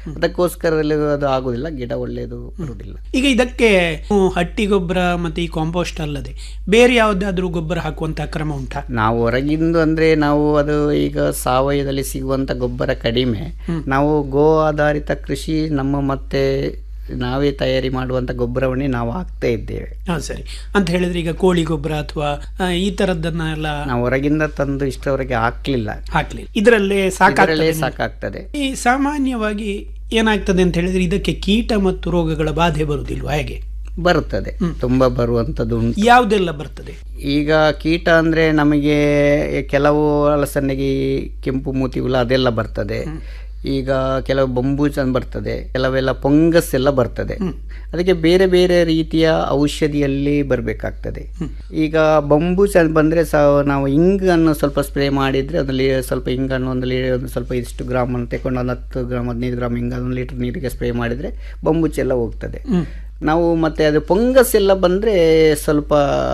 ಅದಕ್ಕೋಸ್ಕರದಲ್ಲಿ ಅದು ಆಗುದಿಲ್ಲ ಗಿಡ ಒಳ್ಳೆಯದು ಬರುವುದಿಲ್ಲ ಈಗ ಇದಕ್ಕೆ ಹ್ಮ್, ಹಟ್ಟಿ ಗೊಬ್ಬರ ಮತ್ತೆ ಈ ಕಾಂಪೋಸ್ಟ್ ಅಲ್ಲದೆ ಬೇರೆ ಯಾವುದಾದ್ರೂ ಗೊಬ್ಬರ ಹಾಕುವಂತಹ ಕ್ರಮ ಉಂಟಾ ನಾವು ಹೊರಗಿಂದು ಅಂದ್ರೆ ನಾವು ಅದು ಈಗ ಸಾವಯವದಲ್ಲಿ ಸಿಗುವಂತ ಗೊಬ್ಬರ ಕಡಿಮೆ ನಾವು ಗೋ ಆಧಾರಿತ ಕೃಷಿ ನಮ್ಮ ಮತ್ತೆ ನಾವೇ ತಯಾರಿ ಮಾಡುವಂತ ಗೊಬ್ಬರವನ್ನೇ ನಾವು ಹಾಕ್ತಾ ಇದ್ದೇವೆ ಹಾ ಸರಿ ಅಂತ ಹೇಳಿದ್ರೆ ಈಗ ಕೋಳಿ ಗೊಬ್ಬರ ಅಥವಾ ಆ, ಈ ತರದ್ದನ್ನ ಎಲ್ಲ ನಾವು ಹೊರಗಿಂದ ತಂದು ಇಷ್ಟವರೆಗೆ ಹಾಕ್ಲಿಲ್ಲ ಹಾಕ್ಲಿ ಇದರಲ್ಲೇ ಇದರಲ್ಲೇ ಸಾಕಾಗ್ತದೆ ಸಾಕಾಗ್ತದೆ ಈ ಸಾಮಾನ್ಯವಾಗಿ ಏನಾಗ್ತದೆ ಅಂತ ಹೇಳಿದ್ರೆ ಇದಕ್ಕೆ ಕೀಟ ಮತ್ತು ರೋಗಗಳ ಬಾಧೆ ಬರುವುದಿಲ್ವಾ ಹೇಗೆ ಬರುತ್ತದೆ ತುಂಬಾ ಬರುವಂತದ್ದು ಉಂಟು ಯಾವುದೆಲ್ಲ ಬರ್ತದೆ ಈಗ ಕೀಟ ಅಂದ್ರೆ ನಮಗೆ ಕೆಲವು ಅಲಸಂದೆಗೆ ಈ ಕೆಂಪು ಮೂತಿ ಹುಳ ಅದೆಲ್ಲ ಬರ್ತದೆ ಈಗ ಕೆಲವು ಬಂಬೂಚ ಬರ್ತದೆ ಕೆಲವೆಲ್ಲ ಪೊಂಗಸ್ ಎಲ್ಲ ಬರ್ತದೆ ಅದಕ್ಕೆ ಬೇರೆ ಬೇರೆ ರೀತಿಯ ಔಷಧಿಯಲ್ಲಿ ಬರಬೇಕಾಗ್ತದೆ ಈಗ ಬಂಬೂಚ ಬಂದ್ರೆ ಸಹ ನಾವು ಇಂಗನ್ನು ಸ್ವಲ್ಪ ಸ್ಪ್ರೇ ಮಾಡಿದ್ರೆ ಅದ್ರಲ್ಲಿ ಸ್ವಲ್ಪ ಇಂಗನ್ನು ಒಂದು ಲೀ ಒಂದು ಸ್ವಲ್ಪ ಇಷ್ಟು ಗ್ರಾಮ್ ಅನ್ನು ತಗೊಂಡು ಒಂದು ಹತ್ತು ಗ್ರಾಮ್ ಹದಿನೈದು ಗ್ರಾಮ್ ಇಂಗ ಒಂದು ಲೀಟರ್ ನೀರಿಗೆ ಸ್ಪ್ರೇ ಮಾಡಿದ್ರೆ ಬಂಬೂಚ ಎಲ್ಲ ಹೋಗ್ತದೆ ನಾವು ಮತ್ತೆ ಅದು ಪೊಂಗಸ್ ಎಲ್ಲ ಬಂದ್ರೆ ಸ್ವಲ್ಪ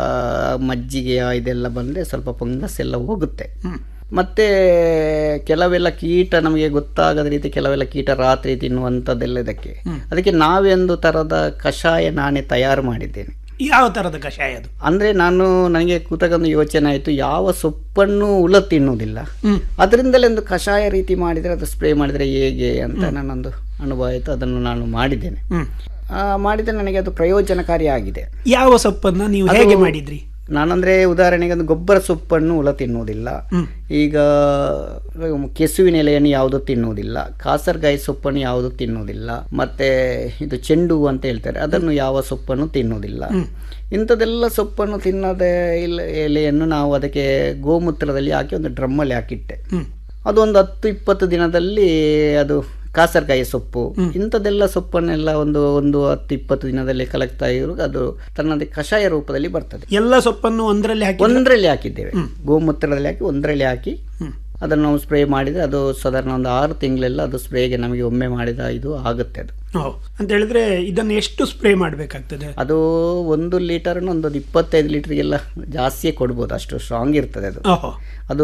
ಮಜ್ಜಿಗೆಯ ಇದೆಲ್ಲ ಬಂದ್ರೆ ಸ್ವಲ್ಪ ಪೊಂಗಸ್ ಎಲ್ಲ ಹೋಗುತ್ತೆ ಮತ್ತೆ ಕೆಲವೆಲ್ಲ ಕೀಟ ನಮಗೆ ಗೊತ್ತಾಗದ ರೀತಿ ಕೆಲವೆಲ್ಲ ಕೀಟ ರಾತ್ರಿ ತಿನ್ನುವಂಥದ್ದೆಲ್ಲ ಇದಕ್ಕೆ ಅದಕ್ಕೆ ನಾವೊಂದು ತರದ ಕಷಾಯ ನಾನೇ ತಯಾರು ಮಾಡಿದ್ದೇನೆ ಯಾವ ತರದ ಕಷಾಯ ಅದು ಅಂದ್ರೆ ನಾನು ನನಗೆ ಕೂತಾಗ ಒಂದು ಯೋಚನೆ ಆಯಿತು ಯಾವ ಸೊಪ್ಪನ್ನು ಹುಳ ತಿನ್ನುವುದಿಲ್ಲ ಅದರಿಂದಲೇ ಒಂದು ಕಷಾಯ ರೀತಿ ಮಾಡಿದರೆ ಅದು ಸ್ಪ್ರೇ ಮಾಡಿದರೆ ಹೇಗೆ ಅಂತ ನನ್ನೊಂದು ಅನುಭವ ಆಯಿತು ಅದನ್ನು ನಾನು ಮಾಡಿದ್ದೇನೆ ಆ, ಮಾಡಿದ್ರೆ ನನಗೆ ಅದು ಪ್ರಯೋಜನಕಾರಿ ಆಗಿದೆ ಯಾವ ಸೊಪ್ಪನ್ನ ನೀವು ಅದು ಹೇಗೆ ಮಾಡಿದ್ರಿ ನಾನಂದ್ರೆ ಉದಾಹರಣೆಗೆ ಒಂದು ಗೊಬ್ಬರ ಸೊಪ್ಪನ್ನು ಹುಳ ತಿನ್ನುವುದಿಲ್ಲ ಈಗ ಕೆಸುವಿನ ಎಲೆಯನ್ನು ಯಾವುದು ತಿನ್ನುವುದಿಲ್ಲ ಕಾಸರ್ಗಾಯಿ ಸೊಪ್ಪನ್ನು ಯಾವುದು ತಿನ್ನುವುದಿಲ್ಲ ಮತ್ತೆ ಇದು ಚೆಂಡು ಹೂ ಅಂತ ಹೇಳ್ತಾರೆ ಅದನ್ನು ಯಾವ ಸೊಪ್ಪನ್ನು ತಿನ್ನುವುದಿಲ್ಲ ಇಂಥದೆಲ್ಲ ಸೊಪ್ಪನ್ನು ತಿನ್ನದ ಇಲ್ಲ ಎಲೆಯನ್ನು ನಾವು ಅದಕ್ಕೆ ಗೋಮೂತ್ರದಲ್ಲಿ ಹಾಕಿ ಒಂದು ಡ್ರಮ್ಮಲ್ಲಿ ಹಾಕಿಟ್ಟೆ ಅದೊಂದು ಹತ್ತು ಇಪ್ಪತ್ತು ದಿನದಲ್ಲಿ ಅದು ಕಾಸರ್ಕಾಯಿ ಸೊಪ್ಪು ಇಂಥದ್ದೆಲ್ಲ ಸೊಪ್ಪನ್ನೆಲ್ಲ ಒಂದು ಒಂದು ಹತ್ತು ಇಪ್ಪತ್ತು ದಿನದಲ್ಲಿ ಕಲೆಕ್ಟ್ ಆಗಿರುವಾಗ ಅದು ತನ್ನದೇ ಕಷಾಯ ರೂಪದಲ್ಲಿ ಬರ್ತದೆ ಎಲ್ಲ ಸೊಪ್ಪನ್ನು ಒಂದರಲ್ಲಿ ಹಾಕಿ ಒಂದರಲ್ಲಿ ಹಾಕಿದ್ದೇವೆ ಗೋಮೂತ್ರದಲ್ಲಿ ಹಾಕಿ ಒಂದರಲ್ಲಿ ಹಾಕಿ ಅದನ್ನು ನಾವು ಸ್ಪ್ರೇ ಮಾಡಿದ್ರೆ ಅದು ಸಾಧಾರಣ ಒಂದು ಆರು ತಿಂಗಳೆಲ್ಲ ಅದು ಸ್ಪ್ರೇಗೆ ನಮಗೆ ಒಮ್ಮೆ ಮಾಡಿದ ಇದು ಆಗುತ್ತೆ ಅದು ಓ, ಅಂತ ಹೇಳಿದ್ರೆ ಇದನ್ನು ಎಷ್ಟು ಸ್ಪ್ರೇ ಮಾಡಬೇಕಾಗ್ತದೆ ಅದು ಒಂದು ಲೀಟರ್ನ ಒಂದು ಇಪ್ಪತ್ತೈದು ಲೀಟರ್ಗೆಲ್ಲ ಜಾಸ್ತಿಯೇ ಕೊಡ್ಬೋದು ಅಷ್ಟು ಸ್ಟ್ರಾಂಗ್ ಇರ್ತದೆ ಅದು ಓಹೋ ಅದು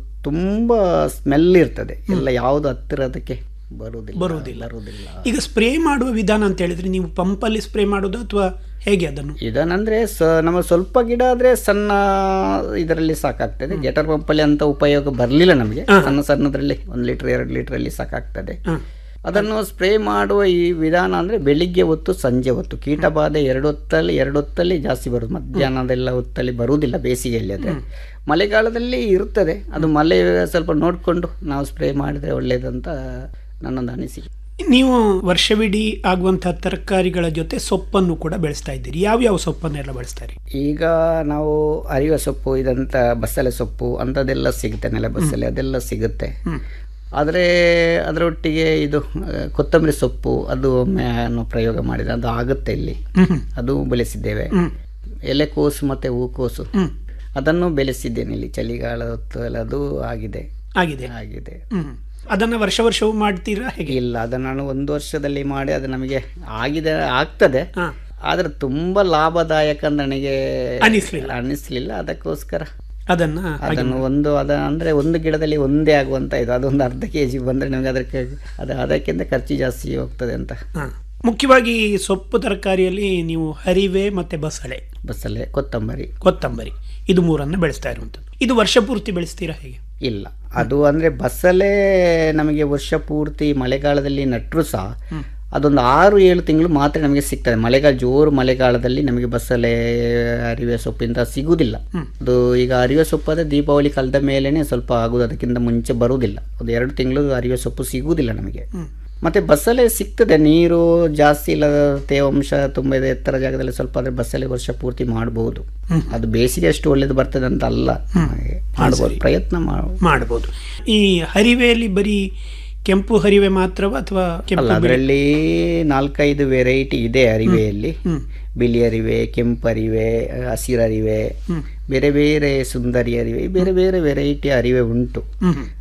ತುಂಬ ಸ್ಮೆಲ್ ಇರ್ತದೆ ಎಲ್ಲ ಯಾವುದು ಹತ್ತಿರ ಅದಕ್ಕೆ ಬರುವುದಿಲ್ಲ ಬರುವುದಿಲ್ಲ ಬರುವುದಿಲ್ಲ ಈಗ ಸ್ಪ್ರೇ ಮಾಡುವ ವಿಧಾನ ಅಂತ ಹೇಳಿದ್ರೆ ನೀವು ಪಂಪಲ್ಲಿ ಸ್ಪ್ರೇ ಮಾಡೋದು ಅಥವಾ ಹೇಗೆ ಅದನ್ನು ಇದನ್ನಂದ್ರೆ ಸ ನಮ್ಮ ಸ್ವಲ್ಪ ಗಿಡ ಆದ್ರೆ ಸಣ್ಣ ಇದರಲ್ಲಿ ಸಾಕಾಗ್ತದೆ ಗೇಟರ್ ಪಂಪಲ್ಲಿ ಅಂತ ಉಪಯೋಗ ಬರಲಿಲ್ಲ ನಮಗೆ ಸಣ್ಣ ಸಣ್ಣದ್ರಲ್ಲಿ ಒಂದು ಲೀಟರ್ ಎರಡು ಲೀಟರ್ ಅಲ್ಲಿ ಸಾಕಾಗ್ತದೆ ಅದನ್ನು ಸ್ಪ್ರೇ ಮಾಡುವ ಈ ವಿಧಾನ ಅಂದ್ರೆ ಬೆಳಿಗ್ಗೆ ಹೊತ್ತು ಸಂಜೆ ಹೊತ್ತು ಕೀಟ ಬಾಧೆ ಎರಡು ಹೊತ್ತಲ್ಲಿ ಎರಡು ಹೊತ್ತಲ್ಲಿ ಜಾಸ್ತಿ ಬರುದು ಮಧ್ಯಾಹ್ನದೆಲ್ಲ ಹೊತ್ತಲ್ಲಿ ಬರುವುದಿಲ್ಲ ಬೇಸಿಗೆಯಲ್ಲಿ ಅದೇ ಮಳೆಗಾಲದಲ್ಲಿ ಇರುತ್ತದೆ ಅದು ಮಳೆ ಸ್ವಲ್ಪ ನೋಡಿಕೊಂಡು ನಾವು ಸ್ಪ್ರೇ ಮಾಡಿದ್ರೆ ಒಳ್ಳೇದಂತ ನನ್ನೊಂದು ಅನಿಸಿಕೆ ನೀವು ವರ್ಷವಿಡೀ ಆಗುವಂತಹ ತರಕಾರಿಗಳ ಜೊತೆ ಸೊಪ್ಪನ್ನು ಕೂಡ ಬೆಳೆಸ್ತಾ ಇದ್ದೀರಿ ಯಾವ್ಯಾವ ಸೊಪ್ಪನ್ನೆಲ್ಲ ಬೆಳೆಸ್ತಾರೆ ಈಗ ನಾವು ಅರಿವ ಸೊಪ್ಪು ಇದಂತ ಬಸಳೆ ಸೊಪ್ಪು ಅಂಥದ್ದೆಲ್ಲ ಸಿಗುತ್ತೆ ನೆಲ ಬಸಳೆ ಅದೆಲ್ಲ ಸಿಗುತ್ತೆ ಆದರೆ ಅದರೊಟ್ಟಿಗೆ ಇದು ಆ, ಕೊತ್ತಂಬರಿ ಸೊಪ್ಪು ಅದು ಒಮ್ಮೆ ನಾನು ಪ್ರಯೋಗ ಮಾಡಿದೆ ಅದು ಆಗುತ್ತೆ ಇಲ್ಲಿ ಅದು ಬೆಳೆಸಿದ್ದೇವೆ ಎಲೆಕೋಸು ಮತ್ತೆ ಹೂಕೋಸು ಅದನ್ನು ಬೆಳೆಸಿದ್ದೇನೆ ಇಲ್ಲಿ ಚಳಿಗಾಲ ಹೊತ್ತು ಎಲ್ಲ ಅದು ಆಗಿದೆ ಆಗಿದೆ ಆಗಿದೆ ಹ್ಮ್ ಅದನ್ನ ವರ್ಷ ವರ್ಷವೂ ಮಾಡ್ತೀರಾ ಹೇಗೆ ಇಲ್ಲ ಅದನ್ನು ನಾನು ಒಂದು ವರ್ಷದಲ್ಲಿ ಮಾಡಿ ಅದು ನಮಗೆ ಆಗಿದೆ ಆಗ್ತದೆ ಆದ್ರೆ ತುಂಬಾ ಲಾಭದಾಯಕ ಅಂತ ನನಗೆ ಅನಿಸ್ಲಿಲ್ಲ. ಅನಿಸ್ಲಿಲ್ಲ ಅದಕ್ಕೋಸ್ಕರ ಅದನ್ನ ಹಾಗೆ ಅದನ್ನು ಒಂದು ಅದ ಅಂದ್ರೆ ಒಂದು ಗಿಡದಲ್ಲಿ ಒಂದೇ ಆಗುವಂತ ಇದು ಅದೊಂದು ಅರ್ಧ ಕೆ ಜಿ ಬಂದ್ರೆ ನಮಗೆ ಅದಕ್ಕೆ ಅದು ಅದಕ್ಕಿಂತ ಖರ್ಚು ಜಾಸ್ತಿ ಹೋಗ್ತದೆ ಅಂತ ಹಾ. ಮುಖ್ಯವಾಗಿ ಸೊಪ್ಪು ತರಕಾರಿಯಲ್ಲಿ ನೀವು ಹರಿವೆ ಮತ್ತೆ ಬಸಳೆ ಬಸಳೆ ಕೊತ್ತಂಬರಿ ಕೊತ್ತಂಬರಿ ಇದು ಮೂರನ್ನು ಬೆಳೆಸ್ತಾ ಇರುವಂಥದ್ದು ಇದು ವರ್ಷ ಪೂರ್ತಿ ಬೆಳೆಸ್ತೀರಾ ಹೇಗೆ ಇಲ್ಲ ಅದು ಅಂದ್ರೆ ಬಸಳೆ ನಮಗೆ ವರ್ಷ ಪೂರ್ತಿ ಮಳೆಗಾಲದಲ್ಲಿ ನಟ್ಟರು ಸಹ ಅದೊಂದು ಆರು ಏಳು ತಿಂಗಳು ಮಾತ್ರ ನಮಗೆ ಸಿಗ್ತದೆ ಮಳೆಗಾಲ ಜೋರು ಮಳೆಗಾಲದಲ್ಲಿ ನಮಗೆ ಬಸಳೆ ಅರಿವೆ ಸೊಪ್ಪಿಂದ ಸಿಗುವುದಿಲ್ಲ ಅದು ಈಗ ಅರಿವೆ ಸೊಪ್ಪು ಆದರೆ ದೀಪಾವಳಿ ಕಳೆದ ಮೇಲೇನೆ ಸ್ವಲ್ಪ ಆಗುದು ಅದಕ್ಕಿಂತ ಮುಂಚೆ ಬರುವುದಿಲ್ಲ ಒಂದು ಎರಡು ತಿಂಗಳು ಅರಿವೆ ಸೊಪ್ಪು ಸಿಗುವುದಿಲ್ಲ ನಮಗೆ ಮತ್ತೆ ಬಸಳೆ ಸಿಗ್ತದೆ ನೀರು ಜಾಸ್ತಿ ಇಲ್ಲದ ತೇವಾಂಶ ತುಂಬ ಇದೆ ಎತ್ತರ ಜಾಗದಲ್ಲಿ ಸ್ವಲ್ಪ ಆದ್ರೆ ಬಸಳೆ ವರ್ಷ ಪೂರ್ತಿ ಮಾಡಬಹುದು ಅದು ಬೇಸಿಗೆ ಅಷ್ಟು ಒಳ್ಳೇದು ಬರ್ತದೆ ಅಂತ ಅಲ್ಲ ಹಾಗೆ ಮಾಡ್ಬೋದು ಪ್ರಯತ್ನ ಮಾಡ ಮಾಡಬಹುದು ಈ ಹರಿವೆಯಲ್ಲಿ ಬರೀ ಕೆಂಪು ಹರಿವೆ ಮಾತ್ರವಾ ಅಥವಾ ಅಲ್ಲ ಕೆಂಪು ಬಿಳಿ- ಅದರಲ್ಲಿ ನಾಲ್ಕೈದು ವೆರೈಟಿ ಇದೆ ಅರಿವೆಯಲ್ಲಿ ಬಿಳಿ ಅರಿವೆ ಕೆಂಪು ಅರಿವೆ ಹಸಿರು ಅರಿವೆ ಬೇರೆ ಬೇರೆ ಸುಂದರಿ ಅರಿವೆ ಬೇರೆ ಬೇರೆ ವೆರೈಟಿ ಅರಿವೆ ಉಂಟು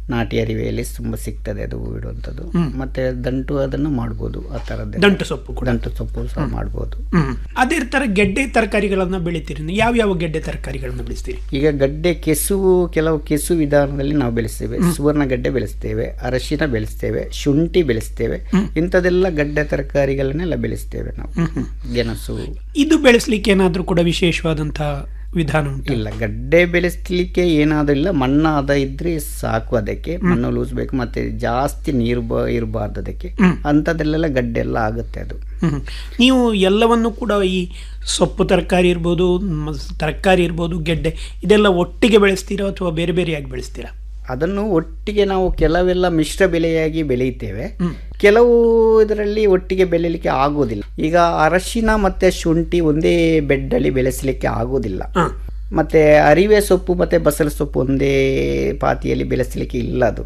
ನಾಟಿ ಅರಿವೆಯಲ್ಲಿ ತುಂಬ ಸಿಗ್ತದೆ ಅದು ಹೂ ಇಡುವಂಥದ್ದು ಹ್ಮ್. ಮತ್ತೆ ದಂಟು ಅದನ್ನು ಮಾಡ್ಬೋದು ಆ ಥರದ್ದು ದಂಟು ಸೊಪ್ಪು ಕೂಡ ದಂಟು ಸೊಪ್ಪು ಸಹ ಮಾಡ್ಬೋದು ಹ್ಮ್ ಅದೇ ತರ ಗೆಡ್ಡೆ ತರಕಾರಿಗಳನ್ನ ಬೆಳಿತೀರಿ ನೀವು ಯಾವ ಯಾವ ಗೆಡ್ಡೆ ತರಕಾರಿಗಳನ್ನ ಬೆಳೆಸ್ತೀರಿ ಈಗ ಗಡ್ಡೆ ಕೆಸುವು ಕೆಲವು ಕೆಸು ವಿಧಾನದಲ್ಲಿ ನಾವು ಬೆಳೆಸ್ತೇವೆ ಸುವರ್ಣ ಗಡ್ಡೆ ಬೆಳೆಸ್ತೇವೆ ಅರಶಿನ ಬೆಳೆಸ್ತೇವೆ ಶುಂಠಿ ಬೆಳೆಸ್ತೇವೆ ಇಂಥದೆಲ್ಲ ಗಡ್ಡೆ ತರಕಾರಿಗಳನ್ನೆಲ್ಲ ಬೆಳೆಸ್ತೇವೆ ನಾವು ಹ್ಮ್ ಹ್ಮ್. ಗೆಣಸು ಇದು ಬೆಳೆಸ್ಲಿಕ್ಕೆ ಏನಾದ್ರೂ ಕೂಡ ವಿಶೇಷವಾದಂತಹ ವಿಧಾನ ಉಂಟು ಇಲ್ಲ ಗಡ್ಡೆ ಬೆಳೆಸ್ಲಿಕ್ಕೆ ಏನಾದ್ರೂ ಇಲ್ಲ ಮಣ್ಣಾದ ಇದ್ರೆ ಸಾಕು ಅದಕ್ಕೆ ಮಣ್ಣು ಲೂಸ್ಬೇಕು ಮತ್ತೆ ಜಾಸ್ತಿ ನೀರು ಬ ಇರಬಾರ್ದು ಅದಕ್ಕೆ ಹ್ಮ್. ಅಂಥದ್ದಲ್ಲೆಲ್ಲ ಗಡ್ಡೆ ಎಲ್ಲ ಆಗುತ್ತೆ ಅದು ಹ್ಮ್. ನೀವು ಎಲ್ಲವನ್ನು ಕೂಡ ಈ ಸೊಪ್ಪು ತರಕಾರಿ ಇರ್ಬೋದು ಮ- ತರಕಾರಿ ಇರ್ಬೋದು ಗೆಡ್ಡೆ ಇದೆಲ್ಲ ಒಟ್ಟಿಗೆ ಬೆಳೆಸ್ತೀರಾ ಅಥವಾ ಬೇರೆ ಬೇರೆಯಾಗಿ ಬೆಳೆಸ್ತೀರಾ ಅದನ್ನು ಒಟ್ಟಿಗೆ ನಾವು ಕೆಲವೆಲ್ಲ ಮಿಶ್ರ ಬೆಳೆಯಾಗಿ ಬೆಳೆಯುತ್ತೇವೆ ಹ್ಮ್. ಕೆಲವು ಇದರಲ್ಲಿ ಒಟ್ಟಿಗೆ ಬೆಳೆಯಲಿಕ್ಕೆ ಆಗೋದಿಲ್ಲ ಈಗ ಅರಶಿನ ಮತ್ತೆ ಶುಂಠಿ ಒಂದೇ ಬೆಡ್ಡಲ್ಲಿ ಬೆಳೆಸಲಿಕ್ಕೆ ಆಗೋದಿಲ್ಲ ಮತ್ತೆ ಅರಿವೆ ಸೊಪ್ಪು ಮತ್ತೆ ಬಸಳೆ ಸೊಪ್ಪು ಒಂದೇ ಪಾತಿಯಲ್ಲಿ ಬೆಳೆಸಲಿಕ್ಕೆ ಇಲ್ಲ ಅದು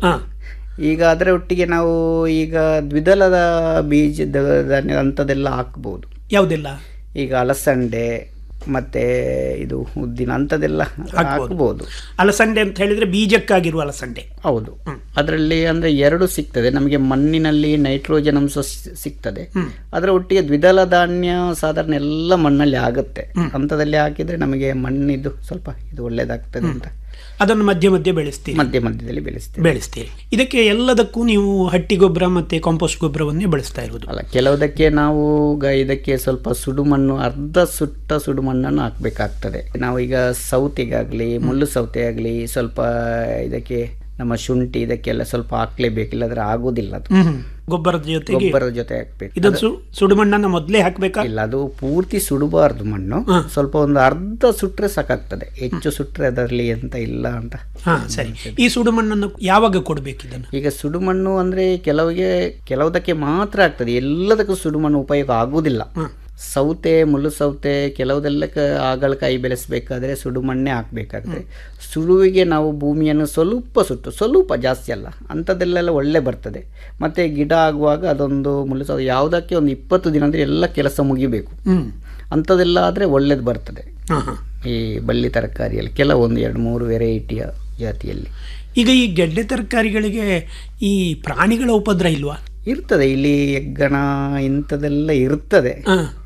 ಈಗ ಅದರ ಒಟ್ಟಿಗೆ ನಾವು ಈಗ ದ್ವಿದಳದ ಬೀಜದ ಧಾನ್ಯ ಅಂಥದ್ದೆಲ್ಲ ಹಾಕ್ಬೋದು ಯಾವುದೆಲ್ಲ ಈಗ ಅಲಸಂಡೆ ಮತ್ತೆ ಇದು ಉದ್ದಿನ ಅಂಥದ್ದೆಲ್ಲ ಹಾಕ್ಬೋದು ಅಲಸಂಡೆ ಅಂತ ಹೇಳಿದ್ರೆ ಬೀಜಕ್ಕಾಗಿರುವ ಅಲಸಂಡೆ ಹೌದು ಅದರಲ್ಲಿ ಅಂದ್ರೆ ಎರಡು ಸಿಗ್ತದೆ ನಮಗೆ ಮಣ್ಣಿನಲ್ಲಿ ನೈಟ್ರೋಜನ್ ಅಂಶ ಸಿ- ಸಿಗ್ತದೆ ಅದರ ಒಟ್ಟಿಗೆ ದ್ವಿದಳ ಧಾನ್ಯ ಸಾಧಾರಣ ಎಲ್ಲ ಮಣ್ಣಲ್ಲಿ ಆಗುತ್ತೆ ಅಂಥದ್ದಲ್ಲಿ ಹಾಕಿದ್ರೆ ನಮಗೆ ಮಣ್ಣಿದ್ದು ಸ್ವಲ್ಪ ಇದು ಒಳ್ಳೇದಾಗ್ತದೆ ಅಂತ ಅದನ್ನು ಮಧ್ಯ ಮಧ್ಯೆ ಬೆಳೆಸ್ತೀರಿ ಮಧ್ಯ ಮಧ್ಯದಲ್ಲಿ ಬೆಳೆಸ್ತೇವೆ ಬೆಳೆಸ್ತೀರಿ ಇದಕ್ಕೆ ಎಲ್ಲದಕ್ಕೂ ನೀವು ಹಟ್ಟಿ ಗೊಬ್ಬರ ಮತ್ತೆ ಕಾಂಪೋಸ್ಟ್ ಗೊಬ್ಬರವನ್ನೇ ಬಳಸ್ತಾ ಇರೋದು ಅಲ್ಲ ಕೆಲವುದಕ್ಕೆ ನಾವು ಗ- ಇದಕ್ಕೆ ಸ್ವಲ್ಪ ಸುಡುಮಣ್ಣು ಅರ್ಧ ಸುಟ್ಟ ಸುಡುಮಣ್ಣನ್ನು ಹಾಕ್ಬೇಕಾಗ್ತದೆ ನಾವು ಈಗ ಸೌತೆಗಾಗಲಿ ಮುಳ್ಳು ಸೌತೆ ಆಗಲಿ ಸ್ವಲ್ಪ ಇದಕ್ಕೆ ನಮ್ಮ ಶುಂಠಿ ಇದಕ್ಕೆಲ್ಲ ಸ್ವಲ್ಪ ಹಾಕ್ಲೇಬೇಕು ಇಲ್ಲದ್ರೆ ಆಗೋದಿಲ್ಲ ಅದು ಹ್ಮ್ ಗೊಬ್ಬರದ ಜೊತೆಗೆ ಗೊಬ್ಬರದ ಜೊತೆ ಹಾಕ್ಬೇಕು ಇದನ್ನು ಸು ಸುಡುಮಣ್ಣನ್ನ ಮೊದಲೇ ಹಾಕ್ಬೇಕಾ ಇಲ್ಲ ಅದು ಪೂರ್ತಿ ಸುಡಬಾರ್ದು ಮಣ್ಣು ಸ್ವಲ್ಪ ಒಂದು ಅರ್ಧ ಸುಟ್ರೆ ಸಾಕಾಗ್ತದೆ ಹೆಚ್ಚು ಸುಟ್ರೆ ಅದರಲ್ಲಿ ಎಂತ ಇಲ್ಲ ಅಂತ ಹಾ ಸರಿ ಈ ಸುಡುಮಣ್ಣನ್ನು ಯಾವಾಗ ಕೊಡ್ಬೇಕು ಇದನ್ನು ಈಗ ಸುಡುಮಣ್ಣು ಅಂದ್ರೆ ಕೆಲವಿಗೆ ಕೆಲವುದಕ್ಕೆ ಮಾತ್ರ ಆಗ್ತದೆ ಎಲ್ಲದಕ್ಕೂ ಸುಡುಮಣ್ಣು ಉಪಯೋಗ ಆಗುವುದಿಲ್ಲ ಸೌತೆ ಮುಳ್ಳು ಸೌತೆ ಕೆಲವುದೆಲ್ಲ ಕ- ಆಗಳಕಾಯಿ ಬೆಳೆಸಬೇಕಾದ್ರೆ ಸುಡುಮಣ್ಣೆ ಹಾಕಬೇಕಾಗ್ತದೆ ಸುಡುವಿಗೆ ನಾವು ಭೂಮಿಯನ್ನು ಸ್ವಲ್ಪ ಸುಟ್ಟು ಸ್ವಲ್ಪ ಜಾಸ್ತಿ ಅಲ್ಲ ಅಂಥದ್ದೆಲ್ಲ ಒಳ್ಳೆ ಬರ್ತದೆ ಮತ್ತು ಗಿಡ ಆಗುವಾಗ ಅದೊಂದು ಮುಳ್ಳು ಸೌತೆ ಯಾವುದಕ್ಕೆ ಒಂದು ಇಪ್ಪತ್ತು ದಿನ ಅಂದರೆ ಎಲ್ಲ ಕೆಲಸ ಮುಗಿಬೇಕು ಹ್ಮ್ ಅಂಥದ್ದೆಲ್ಲ ಆದರೆ ಒಳ್ಳೇದು ಬರ್ತದೆ ಹಾ ಹಾ ಈ ಬಳ್ಳಿ ತರಕಾರಿಯಲ್ಲಿ ಕೆಲವೊಂದು ಎರಡು ಮೂರು ವೆರೈಟಿಯ ಜಾತಿಯಲ್ಲಿ ಈಗ ಈ ಗೆಡ್ಡೆ ತರಕಾರಿಗಳಿಗೆ ಈ ಪ್ರಾಣಿಗಳ ಉಪದ್ರ ಇಲ್ವಾ ಇರ್ತದೆ ಇಲ್ಲಿ ಹೆಗ್ಗಣ ಇಂಥದ್ದೆಲ್ಲ ಇರ್ತದೆ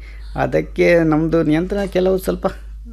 ಅದಕ್ಕೆ ನಮ್ಮದು ನಿಯಂತ್ರಣ ಕೆಲವು ಸ್ವಲ್ಪ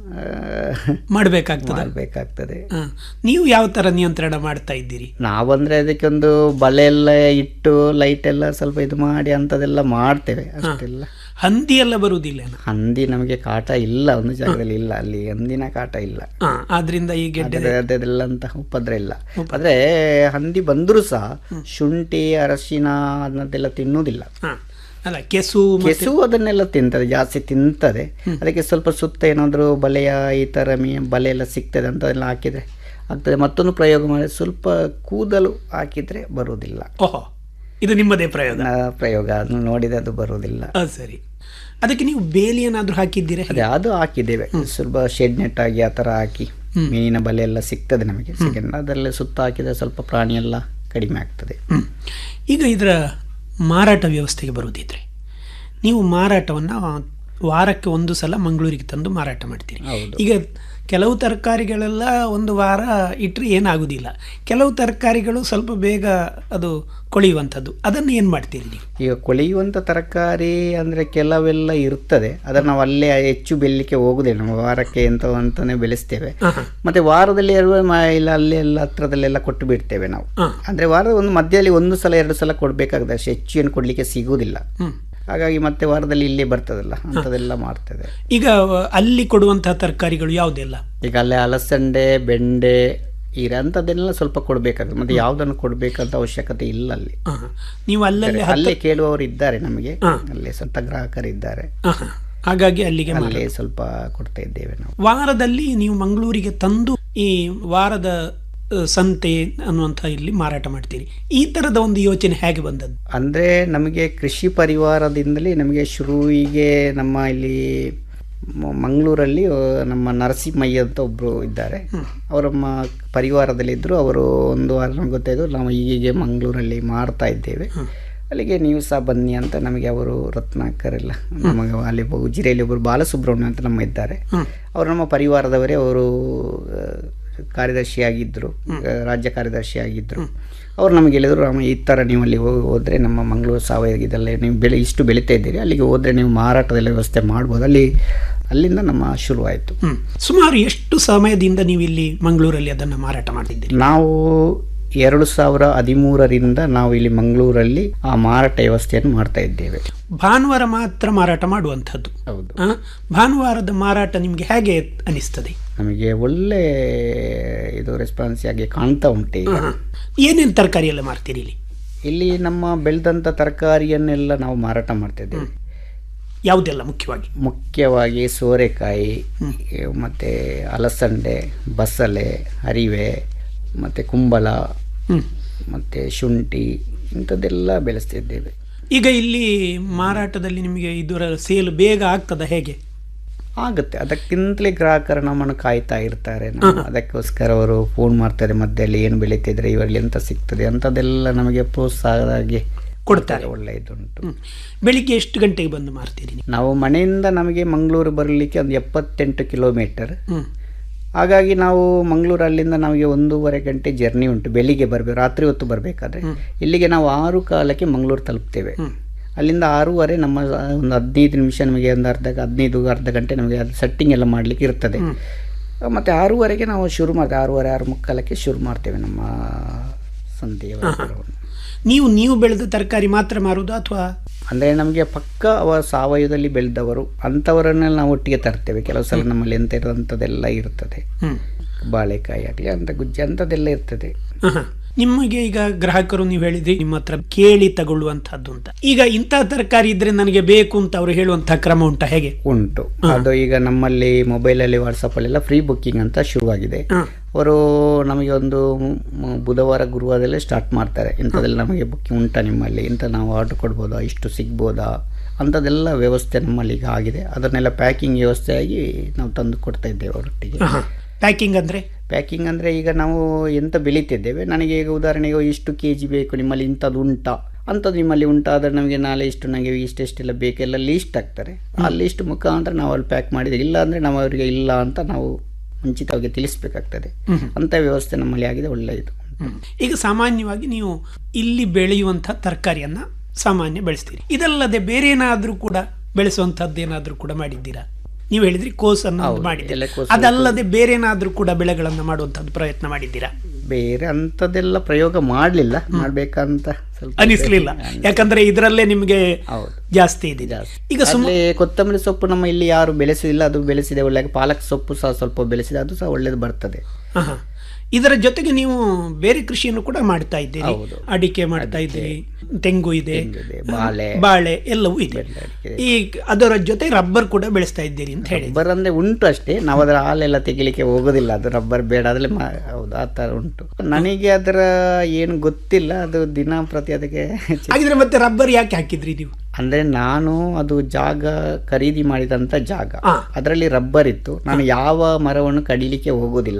ಮಾಡಬೇಕಾಗ್ತದೆ ಮಾಡಬೇಕಾಗ್ತದೆ ಹಾ. ನೀವು ಯಾವ ತರ ನಿಯಂತ್ರಣ ಮಾಡ್ತಾ ಇದ್ದೀರಿ ನಾವಂದ್ರೆ ಅದಕ್ಕೊಂದು ಬಲೆ ಎಲ್ಲ ಇಟ್ಟು ಲೈಟ್ ಎಲ್ಲ ಸ್ವಲ್ಪ ಇದು ಮಾಡಿ ಅಂಥದ್ದೆಲ್ಲ ಮಾಡ್ತೇವೆ ಅಷ್ಟೆಲ್ಲ ಹಂದಿ ಎಲ್ಲ ಬರುವುದಿಲ್ಲ ಹಂದಿ ನಮಗೆ ಕಾಟ ಇಲ್ಲ ಒಂದು ಜಾಗದಲ್ಲಿ ಇಲ್ಲ ಅಲ್ಲಿ ಹಂದಿನ ಕಾಟ ಇಲ್ಲ ಹಾ ಆದ್ರಿಂದ ಈ ಗೆಡ್ಡೆ ಅದ್ರ- ಅದೆಲ್ಲ ಅಂತ ಉಪದ್ರ ಇಲ್ಲ ಆದ್ರೆ ಹಂದಿ ಬಂದರೂ ಸಹ ಶುಂಠಿ ಅರಶಿನ ಅನ್ನೋದೆಲ್ಲ ತಿನ್ನುವುದಿಲ್ಲ ಹಾ ಅಲ್ಲ ಕೆಸು ಮತ್ತೆ- ಕೆಸು ಅದನ್ನೆಲ್ಲ ತಿಂತದೆ ಜಾಸ್ತಿ ತಿಂತದೆ ಅದಕ್ಕೆ ಸ್ವಲ್ಪ ಸುತ್ತ ಏನಾದರೂ ಬಲೆಯ ಈ ಥರ ಮೀ ಬಲೆ ಎಲ್ಲ ಸಿಗ್ತದೆ ಅಂತದೆಲ್ಲ ಹಾಕಿದರೆ ಆಗ್ತದೆ ಮತ್ತೊಂದು ಪ್ರಯೋಗ ಮಾಡಿ ಸ್ವಲ್ಪ ಕೂದಲು ಹಾಕಿದರೆ ಬರುವುದಿಲ್ಲ ಓಹೋ ಇದು ನಿಮ್ಮದೇ ಪ್ರಯೋಗ ಆ ಪ್ರಯೋಗ ಅದನ್ನು ನೋಡಿದರೆ ಅದು ಬರುವುದಿಲ್ಲ ಆ, ಸರಿ ಅದಕ್ಕೆ ನೀವು ಬೇಲಿ ಏನಾದ್ರೂ ಹಾಕಿದ್ದೀರಾ ಅದೇ ಅದು ಹಾಕಿದ್ದೇವೆ ಸ್ವಲ್ಪ ಶೆಡ್ ನೆಟ್ ಆಗಿ ಆ ಥರ ಹಾಕಿ ಮೀನಿನ ಬಲೆ ಎಲ್ಲ ಸಿಗ್ತದೆ ನಮಗೆ ಸೆಕೆಂಡ್ ಅದರಲ್ಲಿ ಸುತ್ತ ಹಾಕಿದರೆ ಸ್ವಲ್ಪ ಪ್ರಾಣಿ ಎಲ್ಲ ಕಡಿಮೆ ಆಗ್ತದೆ ಹ್ಮ್. ಈಗ ಇದರ ಮಾರಾಟ ವ್ಯವಸ್ಥೆಗೆ ಬರುವುದಿದ್ರೆ ನೀವು ಮಾರಾಟವನ್ನು ವಾರಕ್ಕೆ ಒಂದು ಸಲ ಮಂಗಳೂರಿಗೆ ತಂದು ಮಾರಾಟ ಮಾಡ್ತೀರಿ ಈಗ ಕೆಲವು ತರಕಾರಿಗಳೆಲ್ಲ ಒಂದು ವಾರ ಇಟ್ಟರೆ ಏನಾಗುವುದಿಲ್ಲ ಕೆಲವು ತರಕಾರಿಗಳು ಸ್ವಲ್ಪ ಬೇಗ ಅದು ಕೊಳೆಯುವಂಥದ್ದು ಅದನ್ನು ಏನು ಮಾಡ್ತೀರಿ ನೀವು ಈಗ ಕೊಳೆಯುವಂಥ ತರಕಾರಿ ಅಂದರೆ ಕೆಲವೆಲ್ಲ ಇರ್ತದೆ ಅದನ್ನು ನಾವು ಅಲ್ಲೇ ಹೆಚ್ಚು ಬೆಳಿಲಿಕ್ಕೆ ಹೋಗುದಿಲ್ಲ ನಾವು ವಾರಕ್ಕೆ ಎಂತ ಅಂತಾನೆ ಬೆಳೆಸ್ತೇವೆ ಮತ್ತೆ ವಾರದಲ್ಲಿ ಇರುವ ಮ- ಇಲ್ಲ ಅಲ್ಲಿ ಎಲ್ಲ ಹತ್ರದಲ್ಲೆಲ್ಲ ಕೊಟ್ಟು ಬಿಡ್ತೇವೆ ನಾವು ಅಂದರೆ ವಾರದ ಒಂದು ಮಧ್ಯದಲ್ಲಿ ಒಂದು ಸಲ ಎರಡು ಸಲ ಕೊಡಬೇಕಾಗ್ತದೆ ಅಷ್ಟು ಹೆಚ್ಚು ಏನು ಕೊಡಲಿಕ್ಕೆ ಸಿಗುವುದಿಲ್ಲ ಹಾಗಾಗಿ ಮತ್ತೆ ವಾರದಲ್ಲಿ ಇಲ್ಲೇ ಬರ್ತದಲ್ಲ ಅಂಥದ್ದೆಲ್ಲ ಮಾಡ್ತದೆ ಈಗ ಅಲ್ಲಿ ಕೊಡುವಂತಹ ತರಕಾರಿಗಳು ಯಾವುದೆಲ್ಲ ಈಗ ಅಲ್ಲೇ ಅಲಸಂಡೆ ಬೆಂಡೆ ಈರ ಅಂಥದ್ದೆಲ್ಲ ಸ್ವಲ್ಪ ಕೊಡಬೇಕಾಗ್ತದೆ ಮತ್ತೆ ಯಾವುದನ್ನು ಕೊಡಬೇಕಂತ ಅವಶ್ಯಕತೆ ಇಲ್ಲ ಅಲ್ಲಿ ನೀವು ಅಲ್ಲಲ್ಲಿ ಅಲ್ಲೇ ಕೇಳುವವರು ಇದ್ದಾರೆ ನಮಗೆ ಅಲ್ಲೇ ಸ್ವಂತ ಗ್ರಾಹಕರು ಇದ್ದಾರೆ ಆಹಾ. ಹಾಗಾಗಿ ಅಲ್ಲಿಗೆ ಮಾರಾಟ. ಅಲ್ಲೇ ಸ್ವಲ್ಪ ಕೊಡ್ತಾ ಇದ್ದೇವೆ ನಾವು ವಾರದಲ್ಲಿ ನೀವು ಮಂಗಳೂರಿಗೆ ತಂದು ಈ ವಾರದ ಆ, ಸಂತೆ ಅನ್ನುವಂಥ ಇಲ್ಲಿ ಮಾರಾಟ ಮಾಡ್ತೀರಿ ಈ ತರದ ಒಂದು ಯೋಚನೆ ಹೇಗೆ ಬಂದದ್ದು ಅಂದರೆ ನಮಗೆ ಕೃಷಿ ಪರಿವಾರದಿಂದಲೇ ನಮಗೆ ಶುರುವಿಗೆ ನಮ್ಮ ಇಲ್ಲಿ ಮ- ಮಂಗಳೂರಲ್ಲಿ ಆ, ನಮ್ಮ ನರಸಿಂಹಯ್ಯ ಅಂತ ಒಬ್ಬರು ಇದ್ದಾರೆ ಅವರು ನಮ್ಮ ಪರಿವಾರದಲ್ಲಿದ್ದರು ಅವರು ಒಂದು ವಾರ ನಮ್ಗೆ ಗೊತ್ತಾಯಿತು ನಾವು ಹೀಗೆ ಮಂಗಳೂರಲ್ಲಿ ಮಾಡ್ತಾ ಇದ್ದೇವೆ ಅಲ್ಲಿಗೆ ನೀವು ಸಹ ಬನ್ನಿ ಅಂತ ನಮಗೆ ಅವರು ರತ್ನಾಕರೆಲ್ಲ ನಮಗೆ ಅಲ್ಲಿ ಒಬ್ಬ ಉಜಿರೆಯಲ್ಲಿ ಒಬ್ಬರು ಬಾಲಸುಬ್ರಹ್ಮಣ್ಯ ಅಂತ ನಮ್ಮ ಇದ್ದಾರೆ ಅವರು ನಮ್ಮ ಪರಿವಾರದವರೇ ಅವರು ಆ, ಕಾರ್ಯದರ್ಶಿಯಾಗಿದ್ದರು ರಾಜ್ಯ ಕಾರ್ಯದರ್ಶಿಯಾಗಿದ್ದರು ಅವ್ರು ನಮಗೆ ಹೇಳಿದ್ರು ರಾಮ ಈ ಥರ ನೀವು ಅಲ್ಲಿ ಹೋಗಿ ಹೋದರೆ ನಮ್ಮ ಮಂಗಳೂರು ಸಾವಯವ ಇದಲ್ಲೇ ನೀವು ಬೆಳೆ ಇಷ್ಟು ಬೆಳೀತಾ ಇದ್ದೀರಿ ಅಲ್ಲಿಗೆ ಹೋದರೆ ನೀವು ಮಾರಾಟದಲ್ಲಿ ವ್ಯವಸ್ಥೆ ಮಾಡ್ಬೋದು ಅಲ್ಲಿ ಅಲ್ಲಿಂದ ನಮ್ಮ ಶುರುವಾಯಿತು ಹ್ಮ್. ಸುಮಾರು ಎಷ್ಟು ಸಮಯದಿಂದ ನೀವು ಇಲ್ಲಿ ಮಂಗಳೂರಲ್ಲಿ ಅದನ್ನು ಮಾರಾಟ ಮಾಡ್ತಿದ್ದೀರಿ ನಾವು ಎರಡು ಸಾವಿರ ಹದಿಮೂರರಿಂದ ನಾವು ಇಲ್ಲಿ ಮಂಗಳೂರಲ್ಲಿ ಆ ಮಾರಾಟ ವ್ಯವಸ್ಥೆಯನ್ನು ಮಾಡ್ತಾ ಇದ್ದೇವೆ ಭಾನುವಾರ ಮಾತ್ರ ಮಾರಾಟ ಮಾಡುವಂಥದ್ದು ಹೌದು ಆ, ಭಾನುವಾರದ ಮಾರಾಟ ನಿಮಗೆ ಹೇಗೆ ಅನಿಸ್ತದೆ ನಮಗೆ ಒಳ್ಳೆ ಇದು ರೆಸ್ಪಾನ್ಸ್ ಆಗಿ ಕಾಣ್ತಾ ಉಂಟು ಈಗ ಏನೇನು ತರಕಾರಿ ಎಲ್ಲ ಮಾರ್ತೀರಿ ಇಲ್ಲಿ ಇಲ್ಲಿ ನಮ್ಮ ಬೆಳೆದಂಥ ತರಕಾರಿಯನ್ನೆಲ್ಲ ನಾವು ಮಾರಾಟ ಮಾಡ್ತಾ ಇದ್ದೇವೆ ಯಾವುದೆಲ್ಲ ಮುಖ್ಯವಾಗಿ ಮುಖ್ಯವಾಗಿ ಸೋರೆಕಾಯಿ ಮತ್ತು ಅಲಸಂಡೆ ಬಸಳೆ ಹರಿವೆ ಮತ್ತು ಕುಂಬಳ ಮತ್ತು ಶುಂಠಿ ಇಂಥದ್ದೆಲ್ಲ ಬೆಳೆಸ್ತಿದ್ದೇವೆ ಈಗ ಇಲ್ಲಿ ಮಾರಾಟದಲ್ಲಿ ನಿಮಗೆ ಇದರ ಸೇಲ್ ಬೇಗ ಆಗ್ತದ ಹೇಗೆ ಆಗುತ್ತೆ ಅದಕ್ಕಿಂತಲೇ ಗ್ರಾಹಕರು ನಮ್ಮನ್ನು ಕಾಯ್ತಾ ಇರ್ತಾರೆ ನಾವು ಅದಕ್ಕೋಸ್ಕರ ಅವರು ಫೋನ್ ಮಾಡ್ತಾರೆ ಮಧ್ಯದಲ್ಲಿ ಏನು ಬೆಳೀತಿದ್ರೆ ಇವರಲ್ಲಿ ಎಂತ ಸಿಗ್ತದೆ ಅಂಥದ್ದೆಲ್ಲ ನಮಗೆ ಪ್ರೋತ್ಸಾಹದಾಗಿ ಕೊಡ್ತಾರೆ ಒಳ್ಳೆಯದುಂಟು ಬೆಳಿಗ್ಗೆ ಎಷ್ಟು ಗಂಟೆಗೆ ಬಂದು ಮಾರ್ತೀರಿ ನೀವು? ನಾವು ಮನೆಯಿಂದ ನಮಗೆ ಮಂಗಳೂರು ಬರಲಿಕ್ಕೆ ಒಂದು ಎಪ್ಪತ್ತೆಂಟು ಕಿಲೋಮೀಟರ್ ಹ್ಮ್. ಹಾಗಾಗಿ ನಾವು ಮಂಗಳೂರು ಅಲ್ಲಿಂದ ನಮಗೆ ಒಂದೂವರೆ ಗಂಟೆ ಜರ್ನಿ ಉಂಟು ಬೆಳಿಗ್ಗೆ ಬರಬೇಕು ರಾತ್ರಿ ಹೊತ್ತು ಬರಬೇಕಾದ್ರೆ ಇಲ್ಲಿಗೆ ನಾವು ಆರು ಕಾಲಕ್ಕೆ ಮಂಗಳೂರು ತಲುಪ್ತೇವೆ ಅಲ್ಲಿಂದ ಆರೂವರೆ ನಮ್ಮ ಒಂದು ಹದಿನೈದು ನಿಮಿಷ ನಮಗೆ ಒಂದು ಅರ್ಧ ಹದಿನೈದು ಅರ್ಧ ಗಂಟೆ ನಮಗೆ ಅದು ಸೆಟ್ಟಿಂಗ್ ಎಲ್ಲ ಮಾಡಲಿಕ್ಕೆ ಇರ್ತದೆ ಮತ್ತು ಆರೂವರೆಗೆ ನಾವು ಶುರು ಮಾಡ್ತೇವೆ ಆರೂವರೆ ಆರು ಮುಕ್ಕಾಲಕ್ಕೆ ಶುರು ಮಾಡ್ತೇವೆ ನಮ್ಮ ಸಂತೆಯ ವ್ಯಾಪಾರವನ್ನು ನೀವು ನೀವು ಬೆಳೆದ ತರಕಾರಿ ಮಾತ್ರ ಮಾರುವುದು ಅಥವಾ ಅಂದರೆ ನಮಗೆ ಪಕ್ಕ ಅವ ಸಾವಯವದಲ್ಲಿ ಬೆಳೆದವರು ಅಂಥವರನ್ನೆಲ್ಲ ನಾವು ಒಟ್ಟಿಗೆ ತರ್ತೇವೆ ಕೆಲವು ಸಲ ನಮ್ಮಲ್ಲಿ ಎಂತ ಇರುವಂಥದ್ದೆಲ್ಲ ಇರ್ತದೆ ಹ್ಮ್. ಬಾಳೆಕಾಯಿ ಆಗಲಿ ಅಂತ ಗುಜ್ಜೆ ಅಂಥದ್ದೆಲ್ಲ ಇರ್ತದೆ ಆಹಾ. ನಿಮಗೆ ಈಗ ಗ್ರಾಹಕರು ನೀವು ಹೇಳಿದ್ರಿ ನಿಮ್ಮ ಹತ್ರ ಕೇಳಿ ತಗೊಳ್ಳುವಂತಹದ್ದು ಅಂತ ಈಗ ಇಂತಹ ತರಕಾರಿ ಇದ್ರೆ ನನಗೆ ಬೇಕು ಅಂತ ಅವರು ಹೇಳುವಂತಹ ಕ್ರಮ ಉಂಟಾ ಹೇಗೆ ಉಂಟು ಅದು ಈಗ ನಮ್ಮಲ್ಲಿ ಮೊಬೈಲಲ್ಲಿ ವಾಟ್ಸಪ್ಪಲ್ಲೆಲ್ಲ ಫ್ರೀ ಬುಕ್ಕಿಂಗ್ ಅಂತ ಶುರುವಾಗಿದೆ ಅವರು ನಮಗೆ ಒಂದು ಮ್- ಬುಧವಾರ ಗುರುವಾರದಲ್ಲೇ ಸ್ಟಾರ್ಟ್ ಮಾಡ್ತಾರೆ ಇಂಥದ್ದೆಲ್ಲ ನಮಗೆ ಬುಕ್ಕಿಂಗ್ ಉಂಟಾ ನಿಮ್ಮಲ್ಲಿ ಇಂಥ ನಾವು ಆರ್ಡರ್ ಕೊಡ್ಬೋದಾ ಇಷ್ಟು ಸಿಗ್ಬೋದಾ ಅಂಥದ್ದೆಲ್ಲ ವ್ಯವಸ್ಥೆ ನಮ್ಮಲ್ಲಿ ಈಗ ಆಗಿದೆ ಅದನ್ನೆಲ್ಲ ಪ್ಯಾಕಿಂಗ್ ವ್ಯವಸ್ಥೆಯಾಗಿ ನಾವು ತಂದು ಕೊಡ್ತಾ ಇದ್ದೇವೆ ಅವರೊಟ್ಟಿಗೆ ಪ್ಯಾಕಿಂಗ್ ಅಂದ್ರೆ ಪ್ಯಾಕಿಂಗ್ ಅಂದರೆ ಈಗ ನಾವು ಎಂತ ಬೆಳೀತಿದ್ದೇವೆ ನನಗೆ ಈಗ ಉದಾಹರಣೆಗೆ ಇಷ್ಟು ಕೆ ಜಿ ಬೇಕು ನಿಮ್ಮಲ್ಲಿ ಇಂಥದ್ದು ಉಂಟಾ ಅಂಥದ್ದು ನಿಮ್ಮಲ್ಲಿ ಉಂಟಾ ಆದರೆ ನಮಗೆ ನಾಳೆ ಇಷ್ಟು ನನಗೆ ಇಷ್ಟೆಷ್ಟೆಲ್ಲ ಬೇಕೆಲ್ಲ ಲೀಸ್ಟ್ ಆಗ್ತಾರೆ ಆ ಲೀಸ್ಟ್ ಮುಖಾಂತರ ನಾವು ಅಲ್ಲಿ ಪ್ಯಾಕ್ ಮಾಡಿದೆ ಇಲ್ಲ ಅಂದರೆ ನಾವು ಅವರಿಗೆ ಇಲ್ಲ ಅಂತ ನಾವು ಮುಂಚಿತವಾಗಿ ತಿಳಿಸ್ಬೇಕಾಗ್ತದೆ ಹ್ಮ್. ಅಂಥ ವ್ಯವಸ್ಥೆ ನಮ್ಮಲ್ಲಿ ಆಗಿದೆ ಒಳ್ಳೆಯದು ಈಗ ಸಾಮಾನ್ಯವಾಗಿ ನೀವು ಇಲ್ಲಿ ಬೆಳೆಯುವಂತಹ ತರಕಾರಿಯನ್ನ ಸಾಮಾನ್ಯ ಬೆಳೆಸ್ತೀರಿ ಇದಲ್ಲದೆ ಬೇರೆ ಏನಾದ್ರೂ ಕೂಡ ಬೆಳೆಸುವಂತಹದ್ದು ಏನಾದ್ರೂ ಕೂಡ ಮಾಡಿದ್ದೀರಾ ನೀವು ಹೇಳಿದ್ರಿ ಕೋಸನ್ನು ಒಂದು ಮಾಡಿದ್ದೀರಿ ಎಲೆಕೋಸು, ಅದಲ್ಲದೆ ಬೇರೆ ಏನಾದ್ರೂ ಕೂಡ ಬೆಳೆಗಳನ್ನ ಮಾಡುವಂತಹದ್ದು ಪ್ರಯತ್ನ ಮಾಡಿದ್ದೀರಾ ಬೇರೆ ಅಂಥದ್ದೆಲ್ಲ ಪ್ರಯೋಗ ಮಾಡಲಿಲ್ಲ ಮಾಡಬೇಕಂತ ಸ್ವಲ್ಪ ಅನಿಸ್ಲಿಲ್ಲ ಯಾಕಂದ್ರೆ ಇದರಲ್ಲೇ ನಿಮಗೆ ಜಾಸ್ತಿ ಇದೆ ಈಗ ಸುಮ್ಮ ಅಲ್ಲಿ ಕೊತ್ತಂಬರಿ ಸೊಪ್ಪು ನಮ್ಮ ಇಲ್ಲಿ ಯಾರು ಬೆಳೆಸಿಲ್ಲ ಅದು ಬೆಳೆಸಿದೆ ಒಳ್ಳೆ ಪಾಲಕ್ ಸೊಪ್ಪು ಸಹ ಸ್ವಲ್ಪ ಬೆಳೆಸಿದೆ ಅದು ಸಹ ಒಳ್ಳೇದು ಬರ್ತದೆ ಆಹಾ. ಇದರ ಜೊತೆಗೆ ನೀವು ಬೇರೆ ಕೃಷಿಯನ್ನು ಕೂಡ ಮಾಡ್ತಾ ಇದ್ದೀರಿ ಹೌದು. ಅಡಿಕೆ ಮಾಡ್ತಾ ಇದ್ದೀರಿ ತೆಂಗು ಇದೆ ಬಾಳೆ ಬಾಳೆ ಎಲ್ಲವೂ ಇದೆ ಈ ಅದರ ಜೊತೆ ರಬ್ಬರ್ ಕೂಡ ಬೆಳೆಸ್ತಾ ಇದ್ದೀರಿ ಅಂತ ಹೇಳಿ ರಬ್ಬರ್ ಅಂದ್ರೆ ಉಂಟು ಅಷ್ಟೇ ನಾವು ಅದರ ಹಾಲೆಲ್ಲ ತೆಗಿಲಿಕ್ಕೆ ಹೋಗೋದಿಲ್ಲ ಅದು ರಬ್ಬರ್ ಬೇಡ ಅದ್ರಲ್ಲಿ ಮಾ- ಹೌದು ಆ ಥರ ಉಂಟು ನನಗೆ ಅದರ ಏನು ಗೊತ್ತಿಲ್ಲ ಅದು ದಿನ ಪ್ರತಿ ಅದಕ್ಕೆ ಚಿ- ಹಾಗಿದ್ರೆ ಮತ್ತೆ ರಬ್ಬರ್ ಯಾಕೆ ಹಾಕಿದ್ರಿ ನೀವು ಅಂದ್ರೆ ನಾನು ಅದು ಜಾಗ ಖರೀದಿ ಮಾಡಿದಂತ ಜಾಗ ಅದರಲ್ಲಿ ರಬ್ಬರ್ ಇತ್ತು ನಾನು ಯಾವ ಮರವನ್ನು ಕಡಿಲಿಕ್ಕೆ ಹೋಗೋದಿಲ್ಲ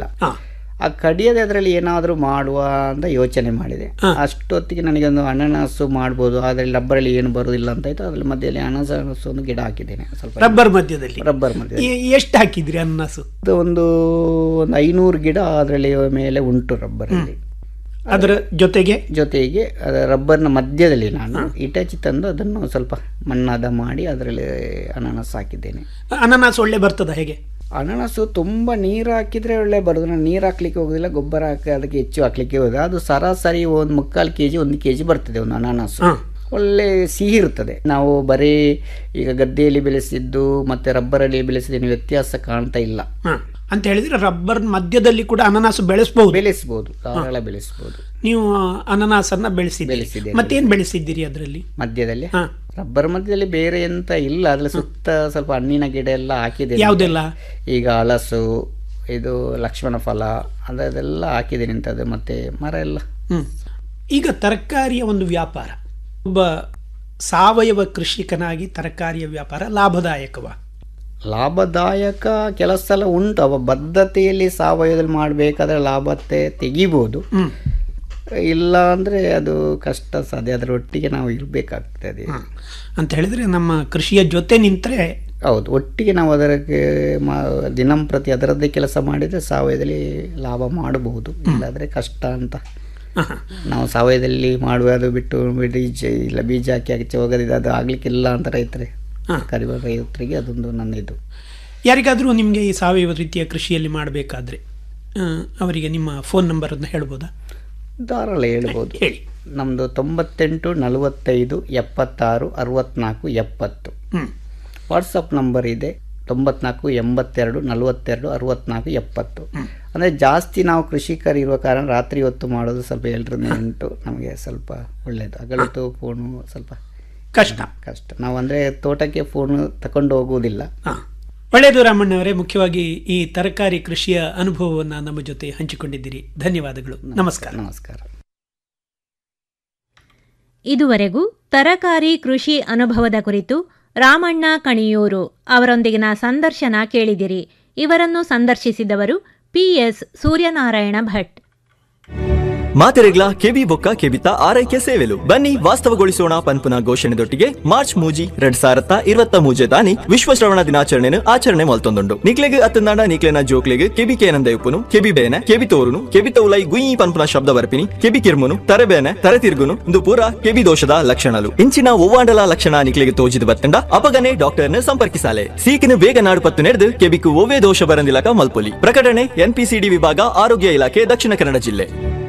ಆ ಕಡಿಯದೆ ಅದರಲ್ಲಿ ಏನಾದರೂ ಮಾಡುವ ಅಂತ ಯೋಚನೆ ಮಾಡಿದೆ ಅಷ್ಟೊತ್ತಿಗೆ ನನಗೆ ಒಂದು ಅನನಾಸು ಮಾಡ್ಬೋದು ಅದರಲ್ಲಿ ರಬ್ಬರಲ್ಲಿ ಏನು ಬರುವುದಿಲ್ಲ ಅಂತ ಆಯ್ತು ಅದ್ರಲ್ಲಿ ಮಧ್ಯದಲ್ಲಿ ಅನನಾಸು ಒಂದು ಗಿಡ ಹಾಕಿದ್ದೇನೆ ಸ್ವಲ್ಪ ರಬ್ಬರ್ ಮಧ್ಯದಲ್ಲಿ ರಬ್ಬರ್ ಮಧ್ಯದಲ್ಲಿ ಎ- ಎಷ್ಟು ಹಾಕಿದ್ರಿ ಅನ್ನಾಸು ಅದು ಒಂದು ಒಂದು ಐನೂರು ಗಿಡ ಅದರಲ್ಲಿ ಮೇಲೆ ಉಂಟು ರಬ್ಬರಲ್ಲಿ ಅದರ ಜೊತೆಗೆ ಜೊತೆಗೆ ಅದರ ರಬ್ಬರ್ನ ಮಧ್ಯದಲ್ಲಿ ನಾನು ಇಟಾಚಿ ತಂದು ಅದನ್ನು ಸ್ವಲ್ಪ ಮಣ್ಣಾದ ಮಾಡಿ ಅದರಲ್ಲಿ ಅನಾನಸ್ ಹಾಕಿದ್ದೇನೆ ಅನಾನಸ್ ಒಳ್ಳೆ ಬರ್ತದ ಹೇಗೆ ಅನಾನಸು ತುಂಬ ನೀರು ಹಾಕಿದ್ರೆ ಒಳ್ಳೆ ಬರೋದು ನಾನು ನೀರು ಹಾಕ್ಲಿಕ್ಕೆ ಹೋಗೋದಿಲ್ಲ ಗೊಬ್ಬರ ಹಾಕಿ ಅದಕ್ಕೆ ಹೆಚ್ಚು ಹಾಕ್ಲಿಕ್ಕೆ ಹೋಗೋದು ಅದು ಸರಾಸರಿ ಒಂದು ಮುಕ್ಕಾಲು ಕೆ ಜಿ ಒಂದು ಕೆ ಜಿ ಬರ್ತದೆ ಒಂದು ಅನಾನಸು ಒಳ್ಳೆ ಸಿಹಿ ಇರ್ತದೆ ನಾವು ಬರೀ ಈಗ ಗದ್ದೆಯಲ್ಲಿ ಬೆಳೆಸಿದ್ದು ಮತ್ತೆ ರಬ್ಬರಲ್ಲಿ ಬೆಳೆಸಿದ್ದೇನೆ ವ್ಯತ್ಯಾಸ ಕಾಣ್ತಾ ಇಲ್ಲ ಹ. ಅಂತ ಹೇಳಿದ್ರೆ ರಬ್ಬರ್ ಮಧ್ಯದಲ್ಲಿ ಕೂಡ ಅನಾನಸು ಬೆಳೆಸಬಹುದು ಬೆಳೆಸಬಹುದು ಧಾರಾಳ ಬೆಳೆಸಬಹುದು ನೀವು ಅನಾನಸನ್ನ ಬೆಳೆಸಿದ್ದೀರಿ ಬೆಳೆಸಿದ್ದೇನೆ. ಮತ್ತೇನ್ ಬೆಳೆಸಿದ್ದೀರಿ ಅದರಲ್ಲಿ ಮಧ್ಯದಲ್ಲಿ ರಬ್ಬರ್ ಮಧ್ಯದಲ್ಲಿ ಬೇರೆ ಎಂತ ಇಲ್ಲ ಅದ್ರಲ್ಲಿ ಸುತ್ತ ಸ್ವಲ್ಪ ಹಣ್ಣಿನ ಗಿಡ ಎಲ್ಲ ಹಾಕಿದೆ ಯಾವುದೆಲ್ಲ? ಈಗ ಹಲಸು ಇದು ಲಕ್ಷ್ಮಣ ಫಲ ಅದೆಲ್ಲ ಹಾಕಿದ್ದೇನೆ ಇಂಥದ್ದು ಮತ್ತೆ ಮರ ಎಲ್ಲ ಹ್ಮ್ ಈಗ ತರಕಾರಿಯ ಒಂದು ವ್ಯಾಪಾರ ಒಬ್ಬ ಸಾವಯವ ಕೃಷಿಕನಾಗಿ ತರಕಾರಿಯ ವ್ಯಾಪಾರ ಲಾಭದಾಯಕವ ಲಾಭದಾಯಕ ಕೆಲಸ ಸಲ ಉಂಟು ಅವ ಬದ್ಧತೆಯಲ್ಲಿ ಸಾವಯವದಲ್ಲಿ ಮಾಡಬೇಕಾದ್ರೆ ಲಾಭತೆ ತೆಗಿಬೋದು ಇಲ್ಲ ಅಂದ್ರೆ ಅದು ಕಷ್ಟ ಸಾಧ್ಯ ಅದರೊಟ್ಟಿಗೆ ನಾವು ಇರಬೇಕಾಗ್ತದೆ ಅಂತ ಹೇಳಿದ್ರೆ ನಮ್ಮ ಕೃಷಿಯ ಜೊತೆ ನಿಂತ್ರೆ ಹೌದು ಒಟ್ಟಿಗೆ ನಾವು ಅದಕ್ಕೆ ಮಾ ದಿನಂಪ್ರತಿ ಅದರದ್ದೇ ಕೆಲಸ ಮಾಡಿದರೆ ಸಾವಯವದಲ್ಲಿ ಲಾಭ ಮಾಡಬಹುದು ಇಲ್ಲಾದರೆ ಕಷ್ಟ ಅಂತ ನಾವು ಸಾವಯವದಲ್ಲಿ ಮಾಡುವ ಅದು ಬಿಟ್ಟು ಬೀಜ ಇಲ್ಲ ಬೀಜ ಹಾಕಿ ಆಚೆ ಹೋಗೋದಿದೆ ಅದು ಆಗ್ಲಿಕ್ಕಿಲ್ಲ ಅಂತ ರೈತರೇ ಕರಿಬ ರೈತರಿಗೆ ಅದೊಂದು ನನ್ನ ಇದು ಯಾರಿಗಾದರೂ ನಿಮಗೆ ಈ ಸಾವಯವ ರೀತಿಯ ಕೃಷಿಯಲ್ಲಿ ಮಾಡಬೇಕಾದ್ರೆ ಅವರಿಗೆ ನಿಮ್ಮ ಫೋನ್ ನಂಬರನ್ನು ಹೇಳ್ಬೋದಾ ಧಾರಾಳ ಹೇಳ್ಬೋದು ಹೇಳಿ ನಮ್ಮದು ತೊಂಬತ್ತೆಂಟು ನಲವತ್ತೈದು ಎಪ್ಪತ್ತಾರು ಅರವತ್ನಾಲ್ಕು ಎಪ್ಪತ್ತು ಹ್ಮ್. ವಾಟ್ಸಪ್ ನಂಬರ್ ಇದೆ ತೊಂಬತ್ನಾಲ್ಕು ಎಂಬತ್ತೆರಡು ನಲವತ್ತೆರಡು ಅರವತ್ನಾಲ್ಕು ಎಪ್ಪತ್ತು ಅಂದರೆ ಜಾಸ್ತಿ ನಾವು ಕೃಷಿಕರು ಇರುವ ಕಾರಣ ರಾತ್ರಿ ಹೊತ್ತು ಮಾಡೋದು ಸ್ವಲ್ಪ ಎಲ್ಲರ ಉಂಟು ನಮಗೆ ಸ್ವಲ್ಪ ಒಳ್ಳೆಯದು ಹಗಲೊತ್ತು ಫೋನು ಸ್ವಲ್ಪ ಕಷ್ಟ ಕಷ್ಟ ನಾವು ಅಂದರೆ ತೋಟಕ್ಕೆ ಫೋನು ತಕೊಂಡು ಹೋಗುವುದಿಲ್ಲ ಒಳ್ಳೆಯದು ರಾಮಣ್ಣವರೇ ಮುಖ್ಯವಾಗಿ ಈ ತರಕಾರಿ ಕೃಷಿಯ ಅನುಭವವನ್ನು ನಮ್ಮ ಜೊತೆ ಹಂಚಿಕೊಂಡಿದ್ದೀರಿ ಧನ್ಯವಾದಗಳು ನಮಸ್ಕಾರ ನಮಸ್ಕಾರ ಇದುವರೆಗೂ ತರಕಾರಿ ಕೃಷಿ ಅನುಭವದ ಕುರಿತು ರಾಮಣ್ಣ ಕಣಿಯೂರು ಅವರೊಂದಿಗಿನ ಸಂದರ್ಶನ ಕೇಳಿದಿರಿ ಇವರನ್ನು ಸಂದರ್ಶಿಸಿದವರು ಪಿಎಸ್ ಸೂರ್ಯನಾರಾಯಣ ಭಟ್ ಮಾತೆರೆಗ್ಲ ಕೆಬಿ ಬೊಕ್ಕ ಕೆಬಿತ ಆರೈಕೆ ಸೇವೆಲು ಬನ್ನಿ ವಾಸ್ತವಗೊಳಿಸೋಣ ಪನ್ಪುನ ಘೋಷಣೆದೊಟ್ಟಿಗೆ ಮಾರ್ಚ್ ಮೂಜಿ ಎರಡ್ ಸಾವಿರದ ಇರುವತ್ತ ಮೂಜೆ ದಾನಿ ವಿಶ್ವ ಶ್ರವಣ ದಿನಾಚರಣೆನು ಆಚರಣೆ ಮಲ್ತೊಂದುಂಡು ನಿಕ್ಲೆಗ್ ಅತ್ತಂದಾಂಡ ನಿಕ್ಲೆನ ಜೋಕ್ಲೆಗ್ ಕೆಬಿ ಕೇನಂದ ಉಪ್ಪುನು ಕೆಬಿ ಬೇನೆ ಕೆಬಿ ತೋರುನು ಕೆಬಿ ತೌಲೈ ಗುಯಿ ಪನ್ಪುನ ಶಬ್ದ ಬರ್ಪಿನಿ ಕೆಬಿ ಕಿರ್ಮುನು ತರೆಬೇನೆ ತರೆ ತಿರ್ಗುನು ಇಂದು ಪೂರ ಕೆಬಿ ದೋಷದ ಲಕ್ಷಣಲು ಇಂಚಿನ ಒವ್ವಾಂಡಲ ಲಕ್ಷಣ ನಿಕ್ಲೆಗೆ ತೋಜಿದ ಬತ್ತಂಡ ಅಪಗನೆ ಡಾಕ್ಟರ್ನ ಸಂಪರ್ಕಿಸಾಲೆ ಸೀಕಿನ ಬೇಗ ನಾಡು ಪತ್ತು ನಡೆದು ಕೆಬಿಕು ಒವ್ವೇ ದೋಷ ಬರಂದಿಲಕ ಮಲ್ಪೊಲಿ ಪ್ರಕಟಣೆ ಎನ್ಪಿಸಿಡಿ ವಿಭಾಗ ಆರೋಗ್ಯ ಇಲಾಖೆ ದಕ್ಷಿಣ ಕನ್ನಡ ಜಿಲ್ಲೆ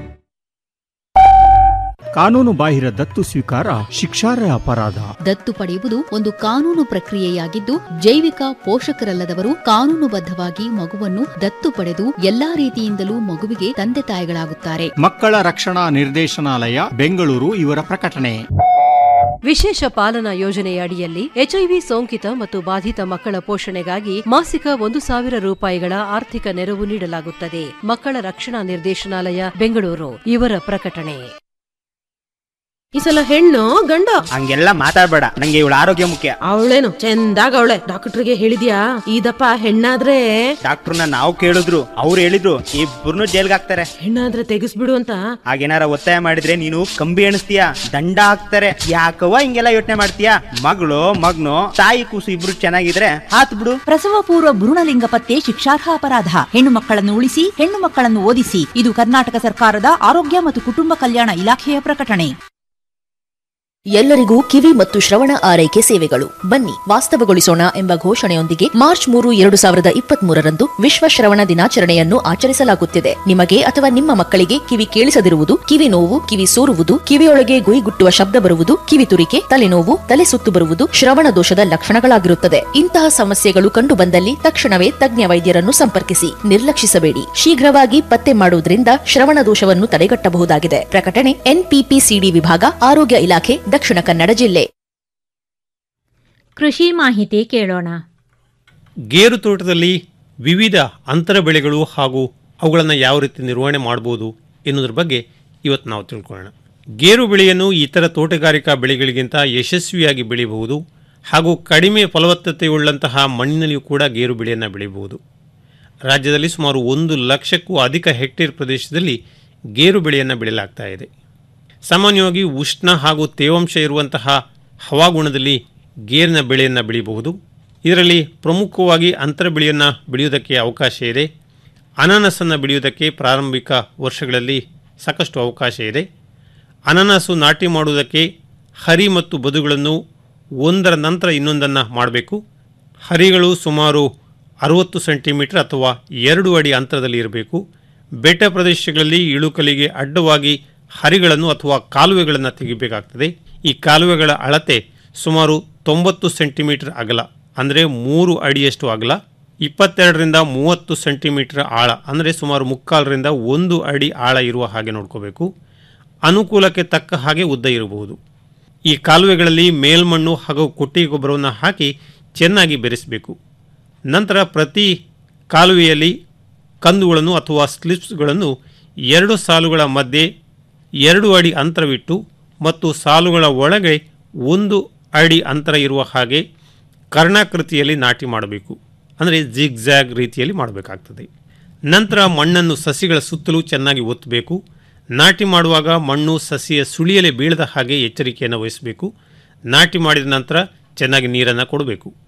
ಕಾನೂನು ಬಾಹಿರ ದತ್ತು ಸ್ವೀಕಾರ ಶಿಕ್ಷಾರ್ಹ ಅಪರಾಧ ದತ್ತು ಪಡೆಯುವುದು ಒಂದು ಕಾನೂನು ಪ್ರಕ್ರಿಯೆಯಾಗಿದ್ದು ಜೈವಿಕ ಪೋಷಕರಲ್ಲದವರು ಕಾನೂನುಬದ್ಧವಾಗಿ ಮಗುವನ್ನು ದತ್ತು ಪಡೆದು ಎಲ್ಲಾ ರೀತಿಯಿಂದಲೂ ಮಗುವಿಗೆ ತಂದೆ ತಾಯಿಗಳಾಗುತ್ತಾರೆ ಮಕ್ಕಳ ರಕ್ಷಣಾ ನಿರ್ದೇಶನಾಲಯ ಬೆಂಗಳೂರು ಇವರ ಪ್ರಕಟಣೆ ವಿಶೇಷ ಪಾಲನಾ ಯೋಜನೆಯ ಅಡಿಯಲ್ಲಿ ಎಚ್ಐವಿ ಸೋಂಕಿತ ಮತ್ತು ಬಾಧಿತ ಮಕ್ಕಳ ಪೋಷಣೆಗಾಗಿ ಮಾಸಿಕ ಒಂದು ಸಾವಿರ ರೂಪಾಯಿಗಳ ಆರ್ಥಿಕ ನೆರವು ನೀಡಲಾಗುತ್ತದೆ ಮಕ್ಕಳ ರಕ್ಷಣಾ ನಿರ್ದೇಶನಾಲಯ ಬೆಂಗಳೂರು ಇವರ ಪ್ರಕಟಣೆ ಈ ಸಲ ಹೆಣ್ಣು ಗಂಡು ಹಂಗೆಲ್ಲ ಮಾತಾಡ್ಬೇಡ ನಂಗೆ ಇವಳ ಆರೋಗ್ಯ ಮುಖ್ಯ ಅವಳೇನು ಚಂದಾಗ ಅವಳೆ ಡಾಕ್ಟರ್ಗೆ ಹೇಳಿದ್ಯಾ ಇದಪ್ಪ ಹೆಣ್ಣಾದ್ರೆ ಡಾಕ್ಟರ್ನ ನಾವು ಕೇಳಿದ್ರು ಅವ್ರು ಹೇಳಿದ್ರು ಇಬ್ಬರನ್ನು ಜೈಲ್ಗೆ ಹಾಕ್ತಾರೆ ಹೆಣ್ಣಾದ್ರೆ ತೆಗಿಸ್ಬಿಡು ಅಂತ ಹಾಗೇನಾರ ಒತ್ತಾಯ ಮಾಡಿದ್ರೆ ನೀನು ಕಂಬಿ ಎಣಿಸ್ತೀಯ ದಂಡ ಹಾಕ್ತಾರೆ ಯಾಕವ್ವ ಹಿಂಗೆಲ್ಲ ಯೋಚನೆ ಮಾಡ್ತೀಯ ಮಗಳು ಮಗ್ನು ತಾಯಿ ಕೂಸು ಇಬ್ರು ಚೆನ್ನಾಗಿದ್ರೆ ಹಾತ್ ಬಿಡು ಪ್ರಸವ ಪೂರ್ವ ಭ್ರೂಣಲಿಂಗ ಪತ್ತೆ ಶಿಕ್ಷಾರ್ಹ ಅಪರಾಧ ಹೆಣ್ಣು ಮಕ್ಕಳನ್ನು ಉಳಿಸಿ ಹೆಣ್ಣು ಮಕ್ಕಳನ್ನು ಓದಿಸಿ ಇದು ಕರ್ನಾಟಕ ಸರ್ಕಾರದ ಆರೋಗ್ಯ ಮತ್ತು ಕುಟುಂಬ ಕಲ್ಯಾಣ ಇಲಾಖೆಯ ಪ್ರಕಟಣೆ ಎಲ್ಲರಿಗೂ ಕಿವಿ ಮತ್ತು ಶ್ರವಣ ಆರೈಕೆ ಸೇವೆಗಳು ಬನ್ನಿ ವಾಸ್ತವಗೊಳಿಸೋಣ ಎಂಬ ಘೋಷಣೆಯೊಂದಿಗೆ ಮಾರ್ಚ್ ಮೂರು ಎರಡು ಸಾವಿರದ ಇಪ್ಪತ್ತ್ ಮೂರರಂದು ವಿಶ್ವ ಶ್ರವಣ ದಿನಾಚರಣೆಯನ್ನು ಆಚರಿಸಲಾಗುತ್ತಿದೆ ನಿಮಗೆ ಅಥವಾ ನಿಮ್ಮ ಮಕ್ಕಳಿಗೆ ಕಿವಿ ಕೇಳಿಸದಿರುವುದು ಕಿವಿ ನೋವು ಕಿವಿ ಸೋರುವುದು ಕಿವಿಯೊಳಗೆ ಗುಯ್ಗುಟ್ಟುವ ಶಬ್ದ ಬರುವುದು ಕಿವಿ ತುರಿಕೆ ತಲೆನೋವು ತಲೆ ಸುತ್ತು ಬರುವುದು ಶ್ರವಣ ದೋಷದ ಲಕ್ಷಣಗಳಾಗಿರುತ್ತದೆ ಇಂತಹ ಸಮಸ್ಯೆಗಳು ಕಂಡುಬಂದಲ್ಲಿ ತಕ್ಷಣವೇ ತಜ್ಞ ವೈದ್ಯರನ್ನು ಸಂಪರ್ಕಿಸಿ ನಿರ್ಲಕ್ಷಿಸಬೇಡಿ ಶೀಘ್ರವಾಗಿ ಪತ್ತೆ ಮಾಡುವುದರಿಂದ ಶ್ರವಣ ದೋಷವನ್ನು ತಡೆಗಟ್ಟಬಹುದಾಗಿದೆ ಪ್ರಕಟಣೆ ಎನ್ಪಿಪಿಸಿಡಿ ವಿಭಾಗ ಆರೋಗ್ಯ ಇಲಾಖೆ ದಕ್ಷಿಣ ಕನ್ನಡ ಜಿಲ್ಲೆ ಕೃಷಿ ಮಾಹಿತಿ ಕೇಳೋಣ ಗೇರು ತೋಟದಲ್ಲಿ ವಿವಿಧ ಅಂತರ ಬೆಳೆಗಳು ಹಾಗೂ ಅವುಗಳನ್ನು ಯಾವ ರೀತಿ ನಿರ್ವಹಣೆ ಮಾಡ್ಬೋದು ಎನ್ನುವುದ್ರ ಬಗ್ಗೆ ಇವತ್ತು ನಾವು ತಿಳ್ಕೊಳ್ಳೋಣ ಗೇರು ಬೆಳೆಯನ್ನು ಇತರ ತೋಟಗಾರಿಕಾ ಬೆಳೆಗಳಿಗಿಂತ ಯಶಸ್ವಿಯಾಗಿ ಬೆಳೆಯಬಹುದು ಹಾಗೂ ಕಡಿಮೆ ಫಲವತ್ತತೆಯುಳ್ಳಂತಹ ಮಣ್ಣಿನಲ್ಲಿಯೂ ಕೂಡ ಗೇರು ಬೆಳೆಯನ್ನು ಬೆಳೆಯಬಹುದು ರಾಜ್ಯದಲ್ಲಿ ಸುಮಾರು ಒಂದು ಲಕ್ಷಕ್ಕೂ ಅಧಿಕ ಹೆಕ್ಟೇರ್ ಪ್ರದೇಶದಲ್ಲಿ ಗೇರು ಬೆಳೆಯನ್ನು ಬೆಳೆಯಲಾಗ್ತಾ ಇದೆ ಸಾಮಾನ್ಯವಾಗಿ ಉಷ್ಣ ಹಾಗೂ ತೇವಾಂಶ ಇರುವಂತಹ ಹವಾಗುಣದಲ್ಲಿ ಗೇರಿನ ಬೆಳೆಯನ್ನು ಬೆಳೆಯಬಹುದು ಇದರಲ್ಲಿ ಪ್ರಮುಖವಾಗಿ ಅಂತರ ಬೆಳೆಯನ್ನು ಬೆಳೆಯುವುದಕ್ಕೆ ಅವಕಾಶ ಇದೆ ಅನಾನಸನ್ನು ಬೆಳೆಯುವುದಕ್ಕೆ ಪ್ರಾರಂಭಿಕ ವರ್ಷಗಳಲ್ಲಿ ಸಾಕಷ್ಟು ಅವಕಾಶ ಇದೆ ಅನಾನಸು ನಾಟಿ ಮಾಡುವುದಕ್ಕೆ ಹರಿ ಮತ್ತು ಬದುಗಳನ್ನು ಒಂದರ ನಂತರ ಇನ್ನೊಂದನ್ನು ಮಾಡಬೇಕು ಹರಿಗಳು ಸುಮಾರು ಅರುವತ್ತು ಸೆಂಟಿಮೀಟರ್ ಅಥವಾ ಎರಡು ಅಡಿ ಅಂತರದಲ್ಲಿ ಇರಬೇಕು ಬೆಟ್ಟ ಪ್ರದೇಶಗಳಲ್ಲಿ ಇಳುಕಲಿಗೆ ಅಡ್ಡವಾಗಿ ಹರಿಗಳನ್ನು ಅಥವಾ ಕಾಲುವೆಗಳನ್ನು ತೆಗಿಬೇಕಾಗ್ತದೆ ಈ ಕಾಲುವೆಗಳ ಅಳತೆ ಸುಮಾರು ತೊಂಬತ್ತು ಸೆಂಟಿಮೀಟರ್ ಅಗಲ ಅಂದರೆ ಮೂರು ಅಡಿಯಷ್ಟು ಅಗಲ ಇಪ್ಪತ್ತೆರಡರಿಂದ ಮೂವತ್ತು ಸೆಂಟಿಮೀಟರ್ ಆಳ ಅಂದರೆ ಸುಮಾರು ಮುಕ್ಕಾಲರಿಂದ ಒಂದು ಅಡಿ ಆಳ ಇರುವ ಹಾಗೆ ನೋಡ್ಕೋಬೇಕು ಅನುಕೂಲಕ್ಕೆ ತಕ್ಕ ಹಾಗೆ ಉದ್ದ ಇರಬಹುದು ಈ ಕಾಲುವೆಗಳಲ್ಲಿ ಮೇಲ್ಮಣ್ಣು ಹಾಗೂ ಕೊಟ್ಟಿಗೆ ಗೊಬ್ಬರವನ್ನು ಹಾಕಿ ಚೆನ್ನಾಗಿ ಬೆರೆಸಬೇಕು ನಂತರ ಪ್ರತಿ ಕಾಲುವೆಯಲ್ಲಿ ಕಂದುಗಳನ್ನು ಅಥವಾ ಸ್ಲಿಪ್ಸ್ಗಳನ್ನು ಎರಡು ಸಾಲುಗಳ ಮಧ್ಯೆ ಎರಡು ಅಡಿ ಅಂತರವಿಟ್ಟು ಮತ್ತು ಸಾಲುಗಳ ಒಳಗೆ ಒಂದು ಅಡಿ ಅಂತರ ಇರುವ ಹಾಗೆ ಕರ್ಣಾಕೃತಿಯಲ್ಲಿ ನಾಟಿ ಮಾಡಬೇಕು ಅಂದರೆ ಜಿಗ್ಜ್ಯಾಗ್ ರೀತಿಯಲ್ಲಿ ಮಾಡಬೇಕಾಗ್ತದೆ ನಂತರ ಮಣ್ಣನ್ನು ಸಸಿಗಳ ಸುತ್ತಲೂ ಚೆನ್ನಾಗಿ ಒತ್ತಬೇಕು ನಾಟಿ ಮಾಡುವಾಗ ಮಣ್ಣು ಸಸಿಯ ಸುಳಿಯಲೆ ಬೀಳದ ಹಾಗೆ ಎಚ್ಚರಿಕೆಯನ್ನು ವಹಿಸಬೇಕು ನಾಟಿ ಮಾಡಿದ ನಂತರ ಚೆನ್ನಾಗಿ ನೀರನ್ನು ಕೊಡಬೇಕು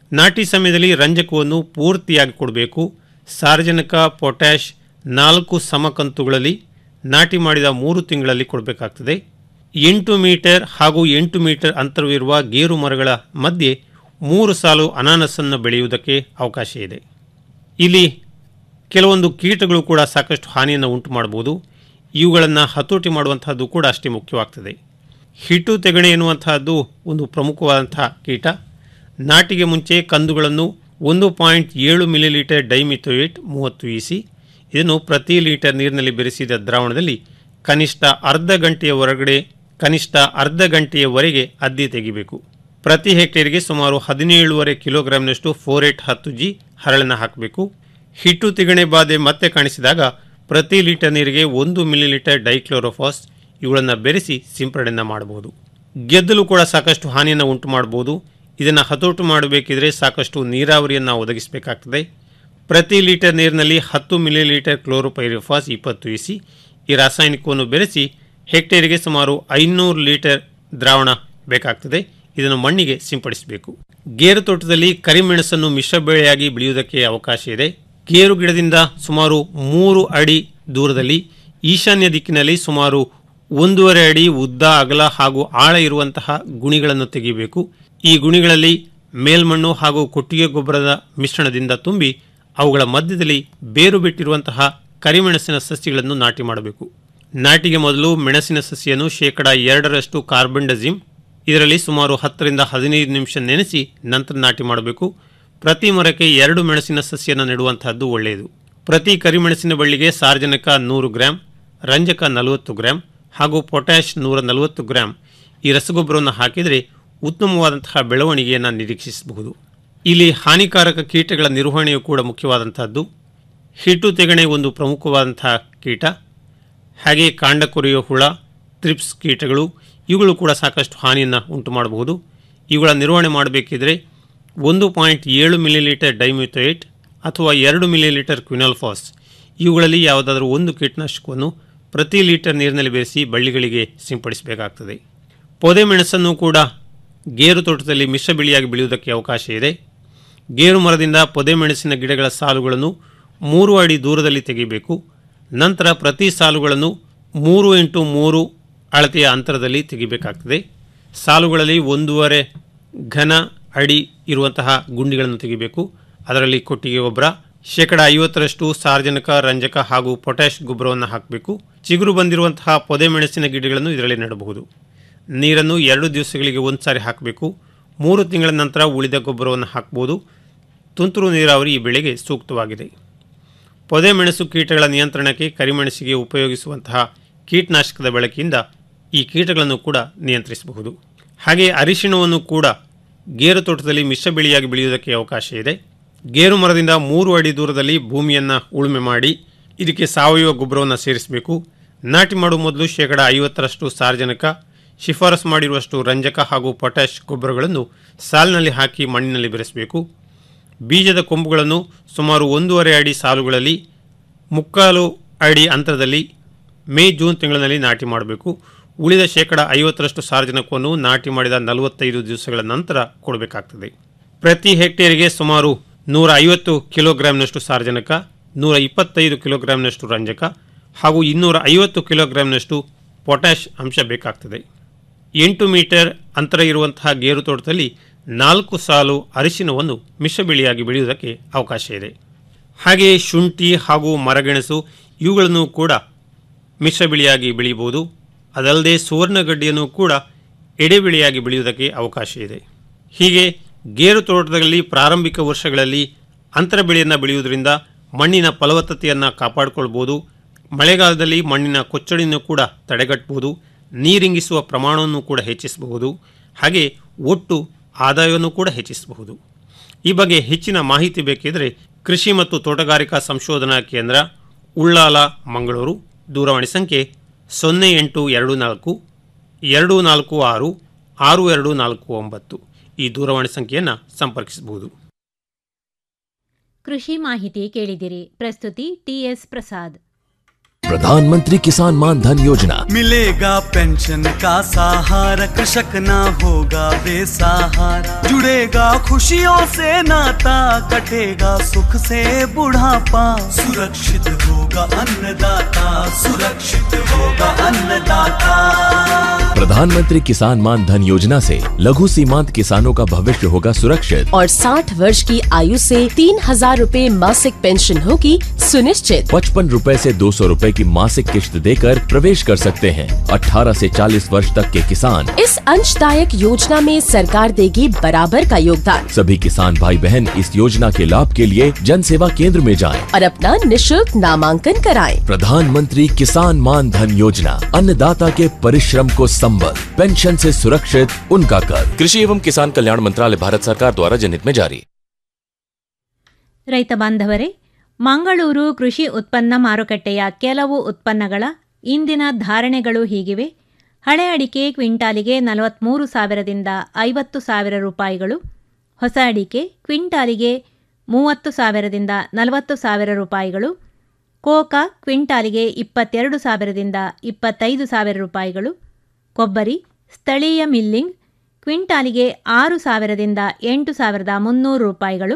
ನಾಟಿ ಸಮಯದಲ್ಲಿ ರಂಜಕವನ್ನು ಪೂರ್ತಿಯಾಗಿ ಕೊಡಬೇಕು ಸಾರ್ವಜನಿಕ ಪೊಟ್ಯಾಷ್ ನಾಲ್ಕು ಸಮಕಂತುಗಳಲ್ಲಿ ನಾಟಿ ಮಾಡಿದ ಮೂರು ತಿಂಗಳಲ್ಲಿ ಕೊಡಬೇಕಾಗ್ತದೆ ಎಂಟು ಮೀಟರ್ ಹಾಗೂ ಎಂಟು ಮೀಟರ್ ಅಂತರವಿರುವ ಗೇರು ಮರಗಳ ಮಧ್ಯೆ ಮೂರು ಸಾಲು ಅನಾನಸನ್ನು ಬೆಳೆಯುವುದಕ್ಕೆ ಅವಕಾಶ ಇದೆ ಇಲ್ಲಿ ಕೆಲವೊಂದು ಕೀಟಗಳು ಕೂಡ ಸಾಕಷ್ಟು ಹಾನಿಯನ್ನು ಉಂಟು ಮಾಡಬಹುದು ಇವುಗಳನ್ನು ಹತೋಟಿ ಮಾಡುವಂತಹದ್ದು ಕೂಡ ಅಷ್ಟೇ ಮುಖ್ಯವಾಗ್ತದೆ ಹಿಟ್ಟು ತೆಗಣೆ ಎನ್ನುವಂತಹದ್ದು ಒಂದು ಪ್ರಮುಖವಾದಂತಹ ಕೀಟ ನಾಟಿಗೆ ಮುಂಚೆ ಕಂದುಗಳನ್ನು ಒಂದು ಪಾಯಿಂಟ್ ಏಳು ಮಿಲಿಲೀಟರ್ ಡೈಮಿಥೋಯೇಟ್ ಮೂವತ್ತು ಇಸಿ ಇದನ್ನು ಪ್ರತಿ ಲೀಟರ್ ನೀರಿನಲ್ಲಿ ಬೆರೆಸಿದ ದ್ರಾವಣದಲ್ಲಿ ಕನಿಷ್ಠ ಅರ್ಧ ಗಂಟೆಯ ಹೊರಗಡೆ ಕನಿಷ್ಠ ಅರ್ಧ ಗಂಟೆಯವರೆಗೆ ಅದ್ದಿ ತೆಗಿಬೇಕು ಪ್ರತಿ ಹೆಕ್ಟೇರ್ಗೆ ಸುಮಾರು ಹದಿನೇಳುವರೆ ಕಿಲೋಗ್ರಾಂನಷ್ಟು ಫೋರೇಟ್ ಹತ್ತು ಜಿ ಹರಳನ್ನು ಹಾಕಬೇಕು ಹಿಟ್ಟು ತಿಗಣೆ ಬಾಧೆ ಮತ್ತೆ ಕಾಣಿಸಿದಾಗ ಪ್ರತಿ ಲೀಟರ್ ನೀರಿಗೆ ಒಂದು ಮಿಲಿಲೀಟರ್ ಡೈಕ್ಲೋರೋಫಾಸ್ ಇವುಗಳನ್ನು ಬೆರೆಸಿ ಸಿಂಪಡಣೆಯನ್ನು ಮಾಡಬಹುದು ಗೆದ್ದಲು ಕೂಡ ಸಾಕಷ್ಟು ಹಾನಿಯನ್ನು ಉಂಟು ಮಾಡಬಹುದು ಇದನ್ನು ಹತೋಟು ಮಾಡಬೇಕಿದ್ರೆ ಸಾಕಷ್ಟು ನೀರಾವರಿಯನ್ನು ಒದಗಿಸಬೇಕಾಗ್ತದೆ ಪ್ರತಿ ಲೀಟರ್ ನೀರಿನಲ್ಲಿ ಹತ್ತು ಮಿಲಿಲೀಟರ್ ಕ್ಲೋರೋಪೈರಿಫಾಸ್ ಇಪ್ಪತ್ತು ಇಸಿ ಈ ರಾಸಾಯನಿಕವನ್ನು ಬೆರೆಸಿ ಹೆಕ್ಟೇರಿಗೆ ಸುಮಾರು ಐನೂರು ಲೀಟರ್ ದ್ರಾವಣ ಬೇಕಾಗ್ತದೆ ಇದನ್ನು ಮಣ್ಣಿಗೆ ಸಿಂಪಡಿಸಬೇಕು ಗೇರು ತೋಟದಲ್ಲಿ ಕರಿಮೆಣಸನ್ನು ಮಿಶ್ರ ಬೆಳೆಯಾಗಿ ಬೆಳೆಯುವುದಕ್ಕೆ ಅವಕಾಶ ಇದೆ ಗೇರು ಗಿಡದಿಂದ ಸುಮಾರು ಮೂರು ಅಡಿ ದೂರದಲ್ಲಿ ಈಶಾನ್ಯ ದಿಕ್ಕಿನಲ್ಲಿ ಸುಮಾರು ಒಂದೂವರೆ ಅಡಿ ಉದ್ದ ಅಗಲ ಹಾಗೂ ಆಳ ಇರುವಂತಹ ಗುಣಿಗಳನ್ನು ತೆಗೆಯಬೇಕು ಈ ಗುಣಿಗಳಲ್ಲಿ ಮೇಲ್ಮಣ್ಣು ಹಾಗೂ ಕೊಟ್ಟಿಗೆ ಗೊಬ್ಬರದ ಮಿಶ್ರಣದಿಂದ ತುಂಬಿ ಅವುಗಳ ಮಧ್ಯದಲ್ಲಿ ಬೇರು ಬಿಟ್ಟಿರುವಂತಹ ಕರಿಮೆಣಸಿನ ಸಸ್ಯಗಳನ್ನು ನಾಟಿ ಮಾಡಬೇಕು ನಾಟಿಗೆ ಮೊದಲು ಮೆಣಸಿನ ಸಸಿಯನ್ನು ಶೇಕಡ ಎರಡರಷ್ಟು ಕಾರ್ಬನ್ ಡಜಿಮ್ ಇದರಲ್ಲಿ ಸುಮಾರು ಹತ್ತರಿಂದ ಹದಿನೈದು ನಿಮಿಷ ನೆನೆಸಿ ನಂತರ ನಾಟಿ ಮಾಡಬೇಕು ಪ್ರತಿ ಮರಕ್ಕೆ ಎರಡು ಮೆಣಸಿನ ಸಸಿಯನ್ನು ನೆಡುವಂತಹದ್ದು ಒಳ್ಳೆಯದು ಪ್ರತಿ ಕರಿಮೆಣಸಿನ ಬಳ್ಳಿಗೆ ಸಾರ್ವಜನಿಕ ನೂರು ಗ್ರಾಂ ರಂಜಕ ನಲವತ್ತು ಗ್ರಾಂ ಹಾಗೂ ಪೊಟ್ಯಾಷ್ ನೂರ ನಲವತ್ತು ಗ್ರಾಂ ಈ ರಸಗೊಬ್ಬರವನ್ನು ಹಾಕಿದರೆ ಉತ್ತಮವಾದಂತಹ ಬೆಳವಣಿಗೆಯನ್ನು ನಿರೀಕ್ಷಿಸಬಹುದು ಇಲ್ಲಿ ಹಾನಿಕಾರಕ ಕೀಟಗಳ ನಿರ್ವಹಣೆಯು ಕೂಡ ಮುಖ್ಯವಾದಂತಹದ್ದು ಹಿಟ್ಟು ತೆಗಣೆ ಒಂದು ಪ್ರಮುಖವಾದಂತಹ ಕೀಟ ಹಾಗೆ ಕಾಂಡ ಕೊರೆಯುವ ಹುಳ ತ್ರಿಪ್ಸ್ ಕೀಟಗಳು ಇವುಗಳು ಕೂಡ ಸಾಕಷ್ಟು ಹಾನಿಯನ್ನು ಉಂಟು ಮಾಡಬಹುದು ಇವುಗಳ ನಿರ್ವಹಣೆ ಮಾಡಬೇಕಿದ್ರೆ ಒಂದು ಪಾಯಿಂಟ್ ಏಳು ಮಿಲಿಲೀಟರ್ ಡೈಮ್ಯೂಥೋಯೇಟ್ ಅಥವಾ ಎರಡು ಮಿಲಿಲೀಟರ್ ಕ್ವಿನಾಲ್ಫಾಸ್ ಇವುಗಳಲ್ಲಿ ಯಾವುದಾದರೂ ಒಂದು ಕೀಟನಾಶಕವನ್ನು ಪ್ರತಿ ಲೀಟರ್ ನೀರಿನಲ್ಲಿ ಬೆರೆಸಿ ಬಳ್ಳಿಗಳಿಗೆ ಸಿಂಪಡಿಸಬೇಕಾಗ್ತದೆ ಪೊದೆ ಮೆಣಸನ್ನು ಕೂಡ ಗೇರು ತೋಟದಲ್ಲಿ ಮಿಶ್ರ ಬೆಳೆಯಾಗಿ ಬೆಳೆಯುವುದಕ್ಕೆ ಅವಕಾಶ ಇದೆ ಗೇರು ಮರದಿಂದ ಪೊದೆ ಮೆಣಸಿನ ಗಿಡಗಳ ಸಾಲುಗಳನ್ನು ಮೂರು ಅಡಿ ದೂರದಲ್ಲಿ ತೆಗೆಯಬೇಕು ನಂತರ ಪ್ರತಿ ಸಾಲುಗಳನ್ನು ಮೂರು ಇಂಟು ಮೂರು ಅಳತೆಯ ಅಂತರದಲ್ಲಿ ತೆಗಿಬೇಕಾಗ್ತದೆ ಸಾಲುಗಳಲ್ಲಿ ಒಂದೂವರೆ ಘನ ಅಡಿ ಇರುವಂತಹ ಗುಂಡಿಗಳನ್ನು ತೆಗಿಬೇಕು ಅದರಲ್ಲಿ ಕೊಟ್ಟಿಗೆ ಗೊಬ್ಬರ ಶೇಕಡ ಐವತ್ತರಷ್ಟು ಸಾರ್ವಜನಿಕ ರಂಜಕ ಹಾಗೂ ಪೊಟ್ಯಾಷ್ ಗೊಬ್ಬರವನ್ನು ಹಾಕಬೇಕು ಚಿಗುರು ಬಂದಿರುವಂತಹ ಪೊದೆ ಮೆಣಸಿನ ಗಿಡಗಳನ್ನು ಇದರಲ್ಲಿ ನೆಡಬಹುದು ನೀರನ್ನು ಎರಡು ದಿವಸಗಳಿಗೆ ಒಂದು ಸಾರಿ ಹಾಕಬೇಕು ಮೂರು ತಿಂಗಳ ನಂತರ ಉಳಿದ ಗೊಬ್ಬರವನ್ನು ಹಾಕಬಹುದು ತುಂತುರು ನೀರಾವರಿ ಈ ಬೆಳೆಗೆ ಸೂಕ್ತವಾಗಿದೆ ಪೊದೆ ಮೆಣಸು ಕೀಟಗಳ ನಿಯಂತ್ರಣಕ್ಕೆ ಕರಿಮೆಣಸಿಗೆ ಉಪಯೋಗಿಸುವಂತಹ ಕೀಟನಾಶಕದ ಬಳಕೆಯಿಂದ ಈ ಕೀಟಗಳನ್ನು ಕೂಡ ನಿಯಂತ್ರಿಸಬಹುದು ಹಾಗೆ ಅರಿಶಿಣವನ್ನು ಕೂಡ ಗೇರು ತೋಟದಲ್ಲಿ ಮಿಶ್ರ ಬೆಳೆಯಾಗಿ ಬೆಳೆಯುವುದಕ್ಕೆ ಅವಕಾಶ ಇದೆ ಗೇರು ಮರದಿಂದ ಮೂರು ಅಡಿ ದೂರದಲ್ಲಿ ಭೂಮಿಯನ್ನು ಉಳುಮೆ ಮಾಡಿ ಇದಕ್ಕೆ ಸಾವಯವ ಗೊಬ್ಬರವನ್ನು ಸೇರಿಸಬೇಕು ನಾಟಿ ಮಾಡುವ ಮೊದಲು ಶೇಕಡ ಐವತ್ತರಷ್ಟು ಸಾರ್ವಜನಿಕ ಶಿಫಾರಸು ಮಾಡಿರುವಷ್ಟು ರಂಜಕ ಹಾಗೂ ಪೊಟ್ಯಾಷ್ ಗೊಬ್ಬರಗಳನ್ನು ಸಾಲಿನಲ್ಲಿ ಹಾಕಿ ಮಣ್ಣಿನಲ್ಲಿ ಬೆರೆಸಬೇಕು ಬೀಜದ ಕೊಂಬುಗಳನ್ನು ಸುಮಾರು ಒಂದೂವರೆ ಅಡಿ ಸಾಲುಗಳಲ್ಲಿ ಮುಕ್ಕಾಲು ಅಡಿ ಅಂತರದಲ್ಲಿ ಮೇ ಜೂನ್ ತಿಂಗಳಿನಲ್ಲಿ ನಾಟಿ ಮಾಡಬೇಕು ಉಳಿದ ಶೇಕಡ ಐವತ್ತರಷ್ಟು ಸಾರ್ವಜನಿಕವನ್ನು ನಾಟಿ ಮಾಡಿದ ನಲವತ್ತೈದು ದಿವಸಗಳ ನಂತರ ಕೊಡಬೇಕಾಗ್ತದೆ ಪ್ರತಿ ಹೆಕ್ಟೇರಿಗೆ ಸುಮಾರು ನೂರ ಐವತ್ತು ಕಿಲೋಗ್ರಾಂನಷ್ಟು ಸಾರ್ವಜನಿಕ ನೂರ ಇಪ್ಪತ್ತೈದು ಕಿಲೋಗ್ರಾಂನಷ್ಟು ರಂಜಕ ಹಾಗೂ ಇನ್ನೂರ ಐವತ್ತು ಕಿಲೋಗ್ರಾಂನಷ್ಟು ಪೊಟ್ಯಾಷ್ ಅಂಶ ಬೇಕಾಗ್ತದೆ ಎಂಟು ಮೀಟರ್ ಅಂತರ ಇರುವಂತಹ ಗೇರು ತೋಟದಲ್ಲಿ ನಾಲ್ಕು ಸಾಲು ಅರಿಶಿನವನ್ನು ಮಿಶ್ರ ಬೆಳೆಯಾಗಿ ಬೆಳೆಯುವುದಕ್ಕೆ ಅವಕಾಶ ಇದೆ ಹಾಗೆಯೇ ಶುಂಠಿ ಹಾಗೂ ಮರಗೆಣಸು ಇವುಗಳನ್ನು ಕೂಡ ಮಿಶ್ರ ಬೆಳೆಯಾಗಿ ಬೆಳೆಯಬಹುದು ಅದಲ್ಲದೆ ಸುವರ್ಣಗಡ್ಡೆಯನ್ನು ಕೂಡ ಎಡೆಬೆಳೆಯಾಗಿ ಬೆಳೆಯುವುದಕ್ಕೆ ಅವಕಾಶ ಇದೆ ಹೀಗೆ ಗೇರು ತೋಟದಲ್ಲಿ ಪ್ರಾರಂಭಿಕ ವರ್ಷಗಳಲ್ಲಿ ಅಂತರ ಬೆಳೆಯನ್ನು ಬೆಳೆಯುವುದರಿಂದ ಮಣ್ಣಿನ ಫಲವತ್ತತೆಯನ್ನು ಕಾಪಾಡಿಕೊಳ್ಬೋದು ಮಳೆಗಾಲದಲ್ಲಿ ಮಣ್ಣಿನ ಕೊಚ್ಚಡಿಯನ್ನು ಕೂಡ ತಡೆಗಟ್ಟಬಹುದು ನೀರಿಂಗಿಸುವ ಪ್ರಮಾಣವನ್ನು ಕೂಡ ಹೆಚ್ಚಿಸಬಹುದು ಹಾಗೆ ಒಟ್ಟು ಆದಾಯವನ್ನು ಕೂಡ ಹೆಚ್ಚಿಸಬಹುದು ಈ ಬಗ್ಗೆ ಹೆಚ್ಚಿನ ಮಾಹಿತಿ ಬೇಕಿದ್ರೆ ಕೃಷಿ ಮತ್ತು ತೋಟಗಾರಿಕಾ ಸಂಶೋಧನಾ ಕೇಂದ್ರ ಉಳ್ಳಾಲ ಮಂಗಳೂರು ದೂರವಾಣಿ ಸಂಖ್ಯೆ ಸೊನ್ನೆ ಎಂಟು ಎರಡು ನಾಲ್ಕು ಎರಡು ನಾಲ್ಕು ಆರು ಆರು ಎರಡು ನಾಲ್ಕು ಒಂಬತ್ತು ಈ ದೂರವಾಣಿ ಸಂಖ್ಯೆಯನ್ನು ಸಂಪರ್ಕಿಸಬಹುದು ಕೃಷಿ ಮಾಹಿತಿ ಕೇಳಿದಿರಿ ಪ್ರಸ್ತುತಿ ಟಿಎಸ್ ಪ್ರಸಾದ್ प्रधानमंत्री किसान मान धन योजना मिलेगा पेंशन का सहारा कृषक ना होगा बेसहारा जुड़ेगा खुशियों से नाता कटेगा सुख से बुढ़ापा सुरक्षित होगा अन्नदाता सुरक्षित होगा अन्नदाता प्रधानमंत्री किसान मान धन योजना से लघु सीमांत किसानों का भविष्य होगा सुरक्षित और 60 वर्ष की आयु से तीन हजार रूपए मासिक पेंशन होगी सुनिश्चित पचपन रूपए से दो सौ रूपए की मासिक किश्त देकर प्रवेश कर सकते हैं 18 से 40 वर्ष तक के किसान इस अंशदायक योजना में सरकार देगी बराबर का योगदान सभी किसान भाई बहन इस योजना के लाभ के लिए जन सेवा केंद्र में जाएं। और अपना निशुल्क नामांकन कराएं। प्रधानमंत्री किसान मान धन योजना अन्नदाता के परिश्रम को संबल पेंशन से सुरक्षित उनका कर कृषि एवं किसान कल्याण मंत्रालय भारत सरकार द्वारा जनहित में जारी ರೈತ ಬಾಂಧವರೇ ಮಂಗಳೂರು ಕೃಷಿ ಉತ್ಪನ್ನ ಮಾರುಕಟ್ಟೆಯ ಕೆಲವು ಉತ್ಪನ್ನಗಳ ಇಂದಿನ ಧಾರಣೆಗಳು ಹೀಗಿವೆ ಹಳೆ ಅಡಿಕೆ ಕ್ವಿಂಟಾಲಿಗೆ ನಲವತ್ತ್ಮೂರು ಸಾವಿರದಿಂದ ಐವತ್ತು ಸಾವಿರ ರೂಪಾಯಿಗಳು ಹೊಸ ಅಡಿಕೆ ಕ್ವಿಂಟಾಲಿಗೆ ಮೂವತ್ತು ಸಾವಿರದಿಂದ ನಲವತ್ತು ಸಾವಿರ ರೂಪಾಯಿಗಳು ಕೋಕಾ ಕ್ವಿಂಟಾಲಿಗೆ ಇಪ್ಪತ್ತೆರಡು ಸಾವಿರದಿಂದ ಇಪ್ಪತ್ತೈದು ಸಾವಿರ ರೂಪಾಯಿಗಳು ಕೊಬ್ಬರಿ ಸ್ಥಳೀಯ ಮಿಲ್ಲಿಂಗ್ ಕ್ವಿಂಟಾಲಿಗೆ ಆರು ಸಾವಿರದಿಂದ ಎಂಟು ಸಾವಿರದ ಮುನ್ನೂರು ರೂಪಾಯಿಗಳು